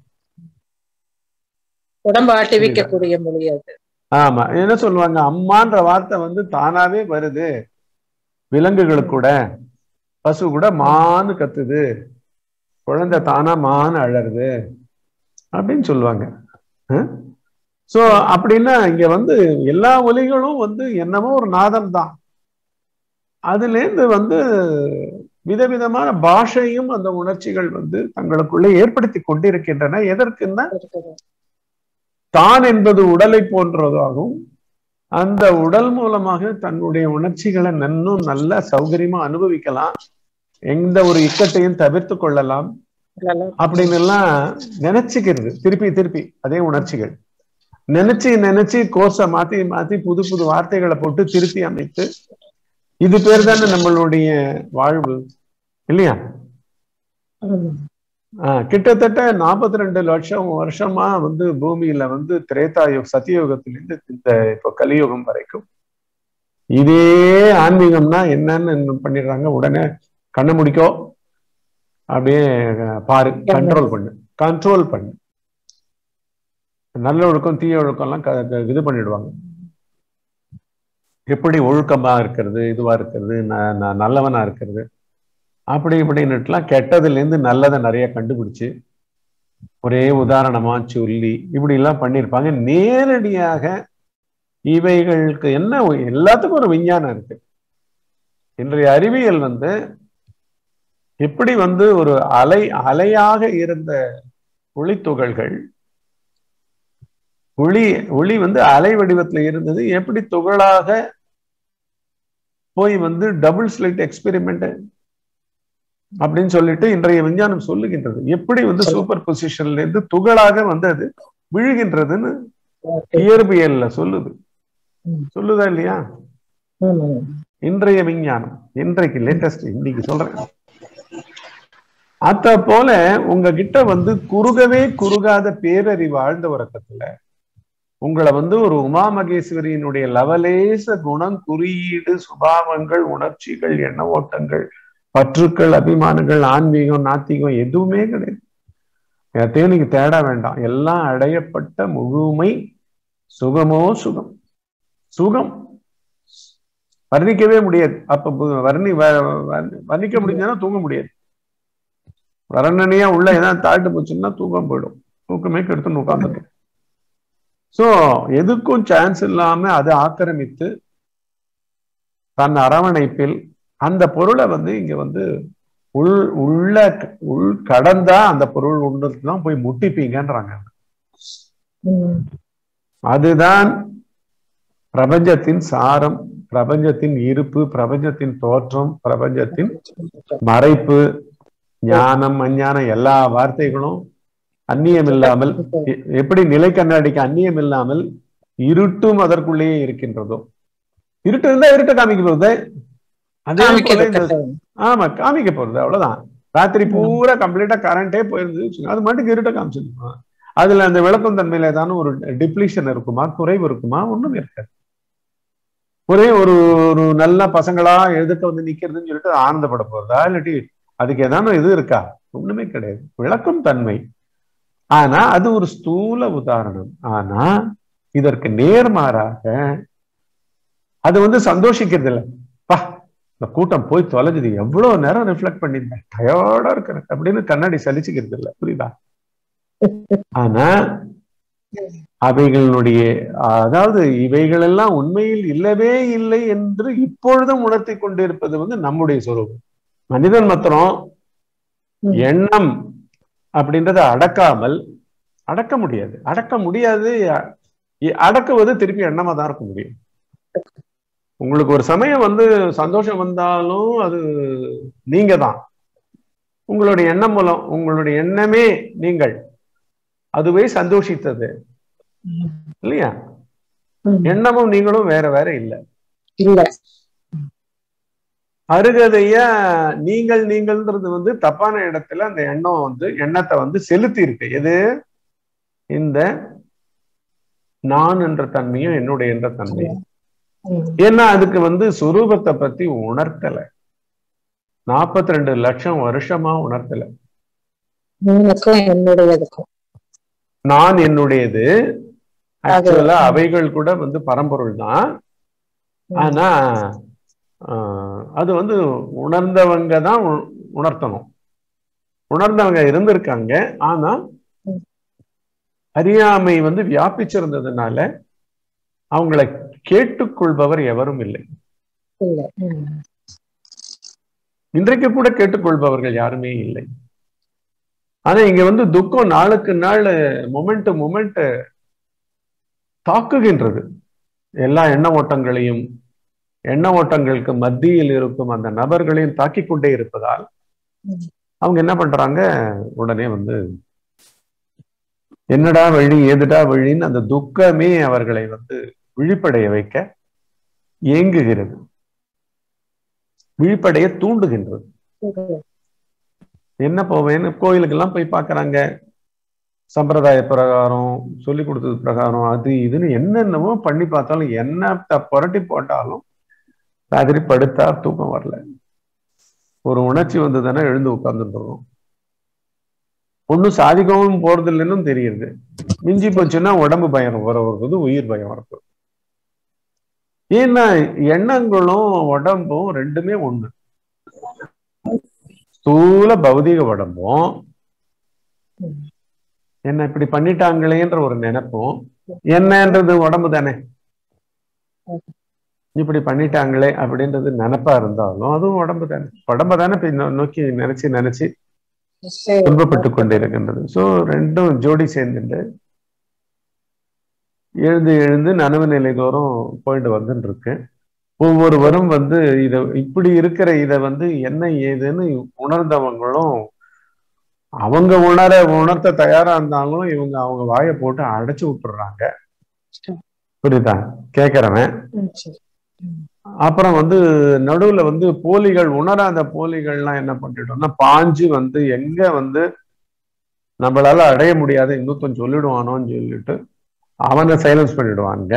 உடம்ப ஆட்டி வைக்கக்கூடிய மொழி அது ஆமா என்ன சொல்லுவாங்க அம்மான்ற வார்த்தை வந்து தானாவே வருது விலங்குகளுக்கு கூட பசு கூட மான்னு கத்துது குழந்தை தானா மான்னு அழறது அப்படின்னு சொல்லுவாங்க சோ அப்படின்னா இங்க வந்து எல்லா ஒலிகளும் வந்து என்னமோ ஒரு நாதம் தான் அதுல இருந்து வந்து விதவிதமான பாஷையும் அந்த உணர்ச்சிகள் வந்து தங்களுக்குள்ளே ஏற்படுத்தி கொண்டிருக்கின்றன எதற்குன்னா இருக்குது. தான் என்பது உடலை போன்றதாகும் அந்த உடல் மூலமாக தன்னுடைய உணர்ச்சிகளை நன்னும் நல்ல சௌகரியமா அனுபவிக்கலாம் எந்த ஒரு இக்கட்டையும் தவிர்த்து கொள்ளலாம் இதெல்லாம் அப்படின்னு எல்லாம் நினைச்சுக்கிறது திருப்பி திருப்பி அதே உணர்ச்சிகள் நினைச்சு நினைச்சு கோர்ஸை மாத்தி மாத்தி புது புது வார்த்தைகளை போட்டு திருப்பி அமைத்து இது பேர் தானே நம்மளுடைய வாழ்வு இல்லையா ம். ஆஹ் கிட்டத்தட்ட நாற்பத்தி ரெண்டு லட்சம் வருஷமா வந்து பூமியில வந்து திரேதாயுக் சத்தியோகத்திலிருந்து இந்த இப்போ கலியுகம் வரைக்கும் இதே ஆன்மீகம்னா என்னன்னு என்ன பண்ணிடுறாங்க உடனே கண்ணை முடிக்கோ அப்படியே அஹ், பாரு கண்ட்ரோல் பண்ணு கண்ட்ரோல் பண்ணு நல்ல ஒழுக்கம் தீய ஒழுக்கம்லாம் க- க- இது பண்ணிடுவாங்க எப்படி ஒழுக்கமா இருக்கிறது இதுவா இருக்கிறது ந- ந- நல்லவனா இருக்கிறது அப்படி இப்படின்னுட்டுலாம் கெட்டதுல இருந்து நல்லதை நிறைய கண்டுபிடிச்சு ஒரே உதாரணமா சொல்லி இப்படி எல்லாம் பண்ணியிருப்பாங்க நேரடியாக இவைகளுக்கு என்ன ஒ- எல்லாத்துக்கும் ஒரு விஞ்ஞானம் இருக்கு இன்றைய அறிவியல் வந்து எப்படி வந்து ஒரு அலை அலையாக இருந்த ஒளித்துகள்கள் ஒளி ஒளி வந்து அலை வடிவத்துல இருந்தது எப்படி துகளாக போய் வந்து டபுள் ஸ்லிட் எக்ஸ்பெரிமெண்ட் அப்படின்னு சொல்லிட்டு இன்றைய விஞ்ஞானம் சொல்லுகின்றது எப்படி வந்து சூப்பர் பொசிஷன்ல இருந்து துகளாக வந்து அது விழுகின்றதுன்னு இயற்பியல்ல சொல்லுது ம். சொல்லுதா இல்லையா ம். இன்றைய விஞ்ஞானம் இன்றைக்கு லேட்டஸ்ட் இன்னைக்கு சொல்றேன் அத போல உங்ககிட்ட வந்து குறுகவே குறுகாத பேரறிவு ஆழ்ந்த உறக்கத்துல உங்களை வந்து ஒரு உமா மகேஸ்வரியினுடைய லவலேச குணம் குறியீடு சுபாவங்கள் உணர்ச்சிகள் எண்ண ஓட்டங்கள் பற்றுக்கள் அபிமானங்கள் ஆன்மீகம் நாத்திகம் எதுவுமே கிடையாது எதையும் நீங்க தேட வேண்டாம் எல்லாம் அடையப்பட்ட முழுமை சுகமோ சுகம் சுகம் வர்ணிக்கவே முடியாது அப்ப பு- வர்ணி வ- வ- வர்ணிக்க முடிஞ்சதுன்னா தூங்க முடியாது வர்ணனையா உள்ள ஏதாவது தாழ்த்து போச்சுன்னா தூக்கம் போயிடும் தூக்கமே கெடுத்து உட்காந்துடும் சோ எதுக்கும் சான்ஸ் இல்லாம அதை ஆக்கிரமித்து தன் அரவணைப்பில் அந்த பொருளை வந்து இங்க வந்து உள் உள்ள உள் கடந்தா அந்த பொருள் உண்டது தான் போய் முட்டிப்பீங்கன்றாங்க ம். அதுதான் பிரபஞ்சத்தின் சாரம் பிரபஞ்சத்தின் இருப்பு பிரபஞ்சத்தின் தோற்றம் பிரபஞ்சத்தின் மறைப்பு ஞானம் அஞ்ஞானம் எல்லா வார்த்தைகளும் அந்நியம் இல்லாமல் எ- எப்படி நிலை கண்ணாடிக்கு அந்நியம் இல்லாமல் இருட்டும் அதற்குள்ளேயே இருக்கின்றதோ இருட்டு இருந்தா இருட்டை காமிக்க போகுது அதே போல இந்த காமிக்கிறது ஆமா காமிக்க போறது அவ்வளவுதான் ராத்திரி பூரா கம்ப்ளீட்டா கரண்டே போயிருந்தது வச்சுக்கோங்க. அது மட்டும் இருட்ட காமிச்சிருக்கும் அதுல அந்த விளக்கம் தன்மையில ஏதாவது ஒரு டிப்ளீஷன் இருக்குமா குறைவு இருக்குமா ஒண்ணும் இருக்காது ஒரே ஒரு ஒரு நல்ல பசங்களா எதிர்க்க வந்து நிக்கிறதுன்னு சொல்லிட்டு ஆனந்தப்பட போறதா இல்லாட்டி அதுக்கு ஏதாவது இது இருக்கா ஒண்ணுமே கிடையாது விளக்கும் தன்மை ஆனா அது ஒரு ஸ்தூல உதாரணம் ஆனா இதற்கு நேர்மாறாக அது வந்து சந்தோஷிக்கிறது இல்ல பா இந்த கூட்டம் போய் தொலைஞ்சது எவ்வளவு நேரம் ரிஃப்ளெக்ட் பண்ணிருந்தேன் டயர்டா இருக்கிறேன் அப்படின்னு கண்ணாடி சலிச்சுக்கிறது இல்ல புரியுதா ஆனா அவைகளுடைய அதாவது இவைகள் எல்லாம் உண்மையில் இல்லவே இல்லை என்று இப்பொழுதும் உணர்த்தி கொண்டிருப்பது வந்து நம்முடைய சொரூபம் மனிதன் மாத்திரம் ம். எண்ணம் அப்படின்றத அடக்காமல் அடக்க முடியாது அடக்க முடியாது அ- அடக்குவது திருப்பி எண்ணமா தான் இருக்க முடியும் உங்களுக்கு ஒரு சமயம் வந்து சந்தோஷம் வந்தாலும் அது நீங்க தான் உங்களுடைய எண்ணம் மூலம் உங்களுடைய எண்ணமே நீங்கள் அதுவே சந்தோஷித்தது இல்லையா ம். எண்ணமும் நீங்களும் வேற வேற இல்ல இல்ல அருகதையா நீங்கள் நீங்கள்ன்றது வந்து தப்பான இடத்துல அந்த எண்ணம் வந்து எண்ணத்தை வந்து செலுத்தி இருக்கு எது இந்த நான் என்ற தன்மையும் என்னுடைய என்ற தன்மையும் ம். ஏன்னா அதுக்கு வந்து சுரூபத்தை பத்தி உணர்த்தல நாற்பத்தி ரெண்டு லட்சம் வருஷமா உணர்த்தல உனக்கும் என்னுடையதுக்கும் நான் என்னுடையது ஆக்சுவலா அவைகள் கூட வந்து பரம்பொருள் தான் ஆனா ஆஹ், அது வந்து உணர்ந்தவங்க தான் உ- உணர்த்தணும் உணர்ந்தவங்க இருந்திருக்காங்க ஆனா ம். அறியாமை வந்து வியாபிச்சிருந்ததுனால அவங்கள கேட்டுக்கொள்பவர் எவரும் இல்லை இல்ல ம். இன்றைக்கு கூட கேட்டுக்கொள்பவர்கள் யாருமே இல்லை ஆனா இங்க வந்து துக்கம் நாளுக்கு நாள் மொமெண்ட் மொமெண்ட் தாக்குகின்றது எல்லா எண்ண ஓட்டங்களையும் எண்ண ஓட்டங்களுக்கு மத்தியில் இருக்கும் அந்த நபர்களையும் தாக்கிக் கொண்டே இருப்பதால் ம். அவங்க என்ன பண்றாங்க உடனே வந்து என்னடா வழி ஏதுடா வழின்னு அந்த துக்கமே அவர்களை வந்து விழிப்படைய வைக்க ஏங்குகிறது விழிப்படைய தூண்டுகின்றது என்ன போவேன்னு கோயிலுக்கெல்லாம் போய் பார்க்கறாங்க சம்பிரதாய பிரகாரம் சொல்லி கொடுத்தது பிரகாரம் அது இதுன்னு என்னென்னவோ பண்ணி பார்த்தாலும் என்னத்தை புரட்டி போட்டாலும் ராத்திரி படுத்தா தூக்கம் வரல ஒரு உணர்ச்சி வந்ததுன்னா எழுந்து உட்கார்ந்துடுறோம் ஒன்றும் சாதிக்கவும் போறது இல்லைன்னு தெரியுது மிஞ்சி போச்சுன்னா உடம்பு பயம் வர வருது உயிர் பயம் வரப்போகுது ஏன்னா எண்ணங்களும் உடம்பும் ரெண்டுமே ஒண்ணு ஸ்தூல பௌதிக உடம்பும் என்ன இப்படி பண்ணிட்டாங்களேன்ற ஒரு நினைப்பும் என்னன்றது உடம்பு தானே இப்படி பண்ணிட்டாங்களே அப்படின்றது நினைப்பா இருந்தாலும் அதுவும் உடம்பு தானே உடம்ப தானே இப்ப நோ- நோக்கி நினைச்சு நினைச்சு சரி. துன்பப்பட்டு கொண்டிருக்கின்றது சோ ரெண்டும் ஜோடி சேர்ந்துட்டு எழுந்து எழுந்து நனவு நிலை தோறும் போயிட்டு வந்துட்டு இருக்கு ஒவ்வொருவரும் வந்து இத இப்படி இருக்கிற இத வந்து என்ன ஏதுன்னு உணர்ந்தவங்களும் அவங்க உணர உணர்த்த தயாரா இருந்தாலும் இவங்க அவங்க வாயை போட்டு அடைச்சு விட்டுறாங்க புரியுதா கேக்குறவன் ம், சரி. அப்புறம் வந்து நடுவுல வந்து போலிகள் உணராத போலிகள்லாம் என்ன பண்ணிட்டோம்னா பாஞ்சு வந்து எங்க வந்து நம்மளால அடைய முடியாத இன்னொருத்தன் சொல்லிடுவானோன்னு சொல்லிட்டு அவனை சைலன்ஸ் பண்ணிடுவாங்க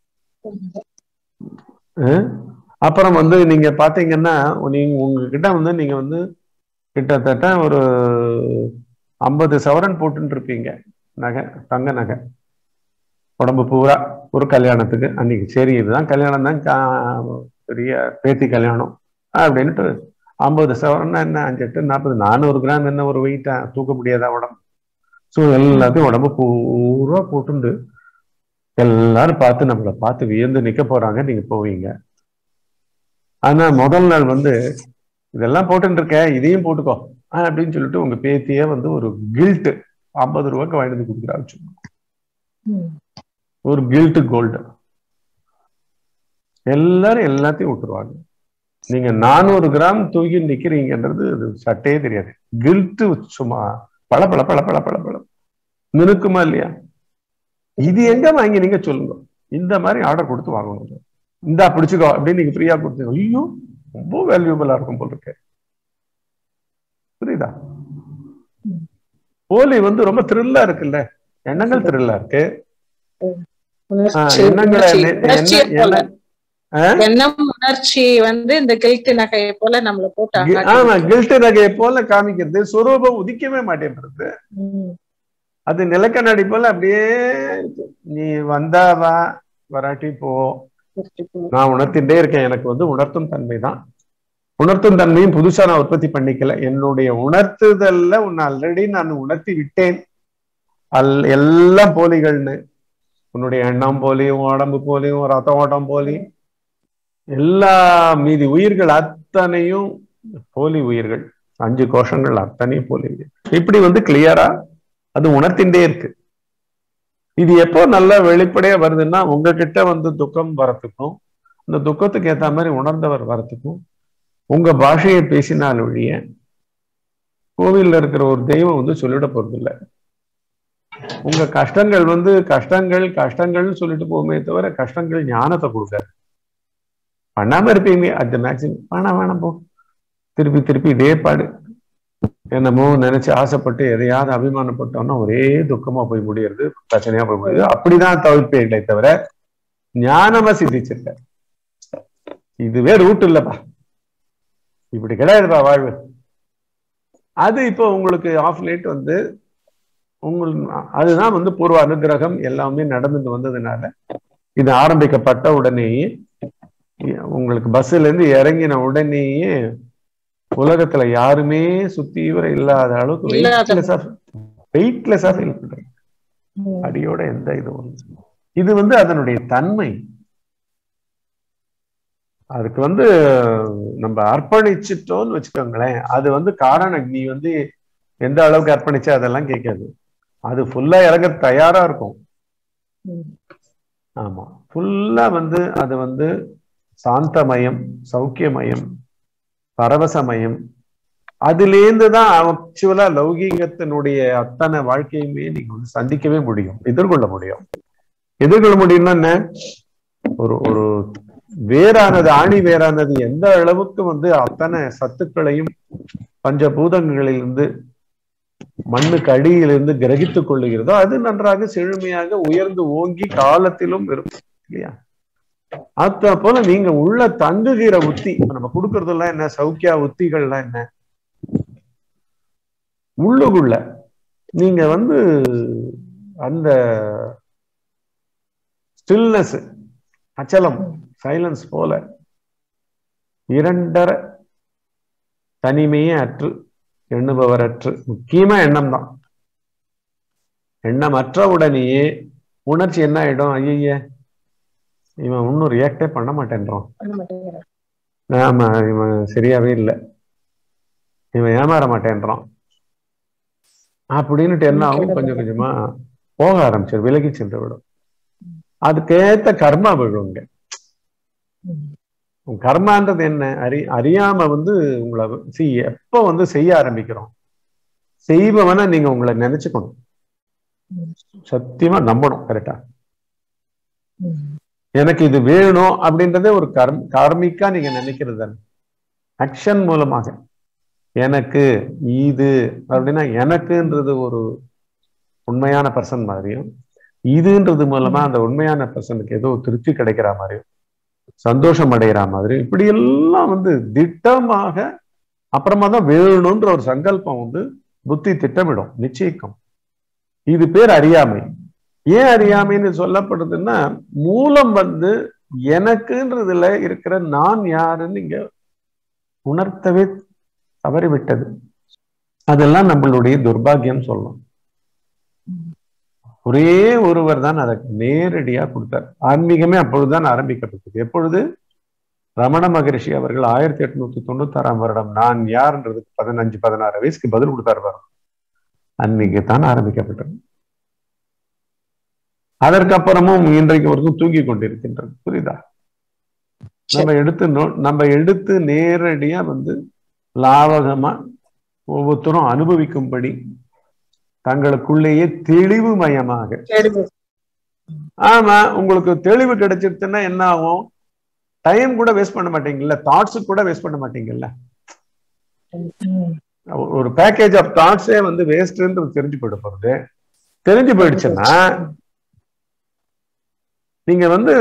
அஹ் அப்புறம் வந்து நீங்க பாத்தீங்கன்னா நீங்க உங்ககிட்ட வந்து நீங்க வந்து கிட்டத்தட்ட ஒரு ஐம்பது சவரன் போட்டுட்டு இருப்பீங்க நகை தங்க நகை உடம்பு பூரா ஒரு கல்யாணத்துக்கு அன்னைக்கு சரி இதுதான் கல்யாணம் தான் கா- பெரிய பேத்தி கல்யாணம் அப்படின்ட்டு ஐம்பது சவரன்னா என்ன அஞ்சு எட்டு நாற்பது நானூறு கிராம் என்ன ஒரு வெயிட்டா தூக்க முடியாதா உடம்பு ஸோ எல்லாத்தையும் உடம்பு பூரா போட்டுண்டு எல்லாரும் பார்த்து நம்மளை பார்த்து வியந்து நிக்க போறாங்க நீங்க போவீங்க ஆனா முதல் நாள் வந்து இதெல்லாம் போட்டுட்டு இருக்க இதையும் போட்டுக்கோ ஆஹ் அப்படின்னு சொல்லிட்டு உங்க பேத்தியே வந்து ஒரு கில்ட் ஐம்பது ரூபாய்க்கு வாங்கிட்டு வந்து கொடுக்குறாச்சு ஒரு கில்ட் கோல்டு எல்லாரும் எல்லாத்தையும் விட்டுருவாங்க நீங்க நானூறு கிராம் தூக்கி நிக்கிறீங்கன்றது அது சட்டையே தெரியாது கில்ட் சும்மா பல பல பல பல பல பல நினுக்குமா இல்லையா இது எங்க வாங்கி நீங்க சொல்லுங்க இந்த மாதிரி ஆர்டர் கொடுத்து வாங்கணும் இந்தா பிடிச்சுக்கோ அப்படின்னு நீங்க ஃப்ரீயா கொடுத்தீங்க ஐயோ ரொம்ப வேல்யூபிளா இருக்கும் போல இருக்கு புரியுதா போலி வந்து ரொம்ப த்ரில்லா இருக்குல்ல எண்ணங்கள் த்ரில்லா இருக்கு ஆஹ் உணர்ச்சி எண்ணங்களை உணர்ச்சி நெ- உணர்ச்சியை என்ன- போல ஆஹ் எண்ணம் உணர்ச்சி வந்து இந்த கில்ட் நகையை போல நம்மள போட்டு கி- ஆமா அழகாக்கி கில்ட் நகையை போல காமிக்கிறது சுரூபம் உதிக்கவே மாட்டேன்றது ம். அது நிலக்கண்ணாடி போல அப்படியே இருக்கு. நீ வந்தா வா வராட்டி போ நான் உணர்த்திட்டே இருக்கேன் எனக்கு வந்து உணர்த்தும் தன்மை தான் உணர்த்தும் தன்மையும் புதுசா நான் உற்பத்தி பண்ணிக்கல என்னுடைய உணர்த்துதல்ல உன்னை ஆல்ரெடி நான் உணர்த்தி விட்டேன் அல் எல்லாம் போலிகள்னு உன்னுடைய எண்ணம் போலியும் உடம்பு போலியும் ரத்த ஓட்டம் போலி எல்லா மீதி உயிர்கள் அத்தனையும் போலி உயிர்கள் அஞ்சு கோஷங்கள் அத்தனையும் போலி உயிர்கள் இப்படி வந்து கிளியரா அது உணர்த்தின்றே இருக்கு இது எப்போ நல்லா வெளிப்படையா வருதுன்னா உங்ககிட்ட வந்து துக்கம் வரத்துக்கும் இந்த துக்கத்துக்கு ஏத்த மாதிரி உணர்ந்தவர் வரத்துக்கும் உங்க பாஷையை பேசினால் ஒழிய கோவில்ல இருக்கிற ஒரு தெய்வம் வந்து சொல்லிட போறது இல்ல உங்க கஷ்டங்கள் வந்து கஷ்டங்கள் கஷ்டங்கள்னு சொல்லிட்டு போகுமே தவிர கஷ்டங்கள் ஞானத்தை கொடுக்காது பண்ணாம இருப்பீங்க அது மேக்சிமம் வேணாம் வேணாம் போ திருப்பி திருப்பி இதே பாடு என்னமோ நினைச்சு ஆசைப்பட்டு எதையாவது அபிமானப்பட்டோம்னா ஒரே துக்கமா போய் முடியறது பிரச்சனையா போய் முடியுது அப்படிதான் தவிர்ப்பீங்களே தவிர ஞானமா சித்திச்சிருக்க இதுவே ரூட் இல்லப்பா இப்படி கிடையாதுப்பா வாழ்வு அது இப்போ உங்களுக்கு ஆஃப் லைட் வந்து உங்களுக்கு அதுதான் வந்து பூர்வ அனுகிரகம் எல்லாமே நடந்துட்டு வந்ததுனால இது ஆரம்பிக்கப்பட்ட உடனேயே உங்களுக்கு பஸ்ல இருந்து இறங்கின உடனேயே உலகத்துல யாருமே சுத்தீவிர இல்லாத அளவுக்கு இல்லாத- வெயிட்லெஸ்ஸா வெயிட்லெஸ்ஸா ஃபீல் பண்றேன் ம். அடியோட எந்த இதுவும் இல்லை. இது வந்து அதனுடைய தன்மை அதுக்கு வந்து நம்ம அர்ப்பணிச்சிட்டோம்னு வச்சுக்கோங்களேன் அது வந்து காரணம் நீ வந்து எந்த அளவுக்கு அர்ப்பணிச்ச அதெல்லாம் கேட்காது அது ஃபுல்லா இறங்க தயாரா இருக்கும் ம். ஆமா ஃபுல்லா வந்து அது வந்து சாந்தமயம் சௌக்கியமயம் பரவசமயம் அதுலேருந்து தான் ஆக்சுவலா லௌகீகத்தினுடைய அத்தனை வாழ்க்கையுமே நீங்க வந்து சந்திக்கவே முடியும் எதிர்கொள்ள முடியும் எதிர்கொள்ள முடியும்னா என்ன ஒரு ஒரு வேறானது ஆணி வேறானது எந்த அளவுக்கு வந்து அத்தனை சத்துக்களையும் பஞ்சபூதங்களிலிருந்து மண்ணுக்கு அடியிலிருந்து கிரகித்துக் கொள்ளுகிறதோ அது நன்றாக செழுமையாக உயர்ந்து ஓங்கி காலத்திலும் இருக்கும் இல்லையா அத போல நீங்க உள்ள தங்குகிற உத்தி இப்ப நம்ம கொடுக்கறதெல்லாம் என்ன சௌக்கியா உத்திகள்லாம் என்ன உள்ளுக்குள்ள நீங்க வந்து அந்த ஸ்டில்னஸ் அச்சலம் சைலன்ஸ் போல இரண்டர தனிமையே அற்று எண்ணுபவரற்று முக்கியமா எண்ணம் தான் எண்ணம் அற்ற உடனேயே உணர்ச்சி என்ன ஆயிடும் ஐய இவன் இன்னும் ரியாக்டே பண்ண மாட்டேன்றான் பண்ண மாட்டேங்கிறார். ஆமா இவன் சரியாவே இல்லை இவன் ஏமாற மாட்டேன்றான் அப்படின்னுட்டு என்ன ஆகும் கொஞ்சம் கொஞ்சமா போக ஆரம்பிச்சிடும் விலகி சென்று விடும் அதுக்கேத்த கர்மா விழுங்க ம். உன் கர்மான்றது என்ன அறி அறியாம வந்து உங்களை சி எப்ப வந்து செய்ய ஆரம்பிக்கிறோம் செய்பவன நீங்க உங்களை நினைச்சுக்கணும் ம். சத்தியமா நம்பணும் கரெக்டா ம். எனக்கு இது வேணும் அப்படின்றதே ஒரு கர்ம் கார்மிக்கா நீங்க நினைக்கிறது ஆக்ஷன் மூலமாக எனக்கு இது அப்படின்னா எனக்குன்றது ஒரு உண்மையான பர்சன் மாதிரியும் இதுன்றது மூலமா அந்த உண்மையான பர்சனுக்கு ஏதோ திருப்தி கிடைக்கிற மாதிரியும் சந்தோஷம் அடைகிற மாதிரி இப்படி எல்லாம் வந்து திட்டமாக அப்புறமா தான் வேணும்ன்ற ஒரு சங்கல்பம் வந்து புத்தி திட்டமிடும் நிச்சயிக்கும் இது பேர் அறியாமை ஏன் அறியாமைன்னு சொல்லப்படுதுன்னா மூலம் வந்து எனக்குன்றதுல இருக்கிற நான் யாருன்னு இங்க உணர்த்தவே தவறிவிட்டது அதெல்லாம் நம்மளுடைய துர்பாகியம் சொல்லலாம் ஒரே ஒருவர் தான் அதை நேரடியா கொடுத்தார் ஆன்மீகமே அப்பொழுதுதான் ஆரம்பிக்கப்பட்டது எப்பொழுது ரமண மகரிஷி அவர்கள் ஆயிரத்தி எட்நூத்தி தொண்ணூத்தி ஆறாம் வருடம் நான் யார்ன்றதுக்கு பதினஞ்சு பதினாறு வயசுக்கு பதில் கொடுத்தார் பாருங்க அன்னைக்கு தான் ஆரம்பிக்கப்பட்டது அதற்கப்புறமும் இன்றைக்கு வரைக்கும் தூங்கி கொண்டிருக்கின்றது புரியுதா நம்ம எடுத்து நோ- நம்ம எடுத்து நேரடியா வந்து லாவகமா ஒவ்வொருத்தரும் அனுபவிக்கும்படி தங்களுக்குள்ளேயே தெளிவு மயமாக தெளிவு. ஆமா உங்களுக்கு தெளிவு கிடைச்சிருச்சுன்னா என்ன ஆகும் டைம் கூட வேஸ்ட் பண்ண மாட்டீங்கல்ல தாட்ஸ் கூட வேஸ்ட் பண்ண மாட்டீங்கல்ல ம். ஒரு பேக்கேஜ் ஆஃப் தாட்ஸே வந்து வேஸ்ட்ன்றது தெரிஞ்சு போயிட போறது தெரிஞ்சு போயிடுச்சுன்னா நீங்க வந்து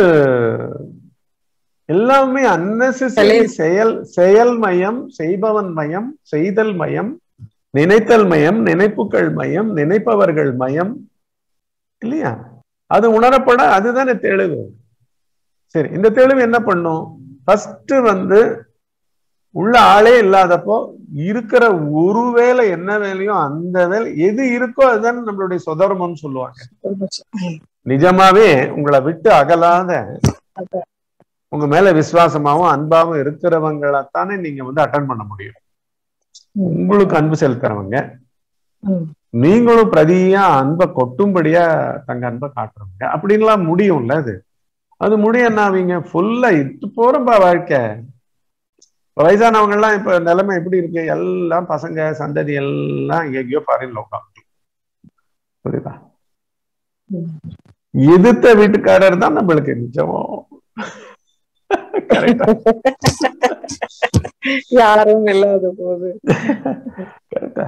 எல்லாமே அன்னெசரி செயல் செயல் மயம் செய்பவன் மயம் செய்தல் மயம் நினைத்தல் மயம் நினைப்புகள் மயம் நினைப்பவர்கள் மயம் இல்லையா அது உணரப்பட அதுதானே தெளிவு சரி இந்த தெளிவு என்ன பண்ணும் ஃபர்ஸ்ட் வந்து உள்ள ஆளே இல்லாதப்போ இருக்கிற ஒரு வேலை என்ன வேலையோ அந்த வேலை எது இருக்கோ அதுதான் நம்மளுடைய சுதர்மம்னு சொல்லுவாங்க நிஜமாவே உங்களை விட்டு அகலாத அதான். உங்க மேல விசுவாசமாவும் அன்பாவும் இருக்கிறவங்களைத்தானே நீங்க வந்து அட்டன் பண்ண முடியும் ம். உங்களுக்கு அன்பு செலுத்துறவங்க ம். நீங்களும் பிரதியா அன்பை கொட்டும்படியா தங்க அன்பை காட்டுறவங்க அப்படின்லாம் முடியும்ல அது அது முடியும் என்ன ஆவீங்க ஃபுல்லா இட்டு போறப்பா வாழ்க்கை இப்ப வயசானவங்க எல்லாம் இப்ப நிலைமை எப்படி இருக்கு எல்லாம் பசங்க சந்ததி எல்லாம் எங்கேயோ பாருங்க உட்காந்து புரியுதா ம். எதிர்த்த வீட்டுக்காரர் தான் நம்மளுக்கு நிஜம் கரெக்டா யாரும் இல்லாத போது கரெக்டா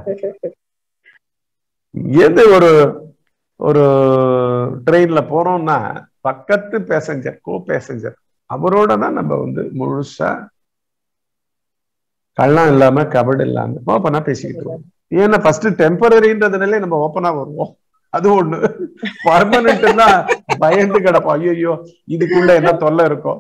எது ஒரு ஒரு ட்ரெயின்ல போறோம்னா பக்கத்து பேசஞ்சர் கோ பேசஞ்சர் அவரோட தான் நம்ம வந்து முழுசா கள்ளம் இல்லாம கபடு இல்லாம ஓப்பனா பேசிக்கிட்டு இருக்கோம் ஏன்னா ஃபர்ஸ்ட் டெம்பரரின்றதுனாலே நம்ம ஓப்பனா வருவோம் அது ஒண்ணு பர்மனன்ட்னா பயந்து கிடப்போம் ஐயோ இதுக்குள்ள என்ன தொல்லை இருக்கும்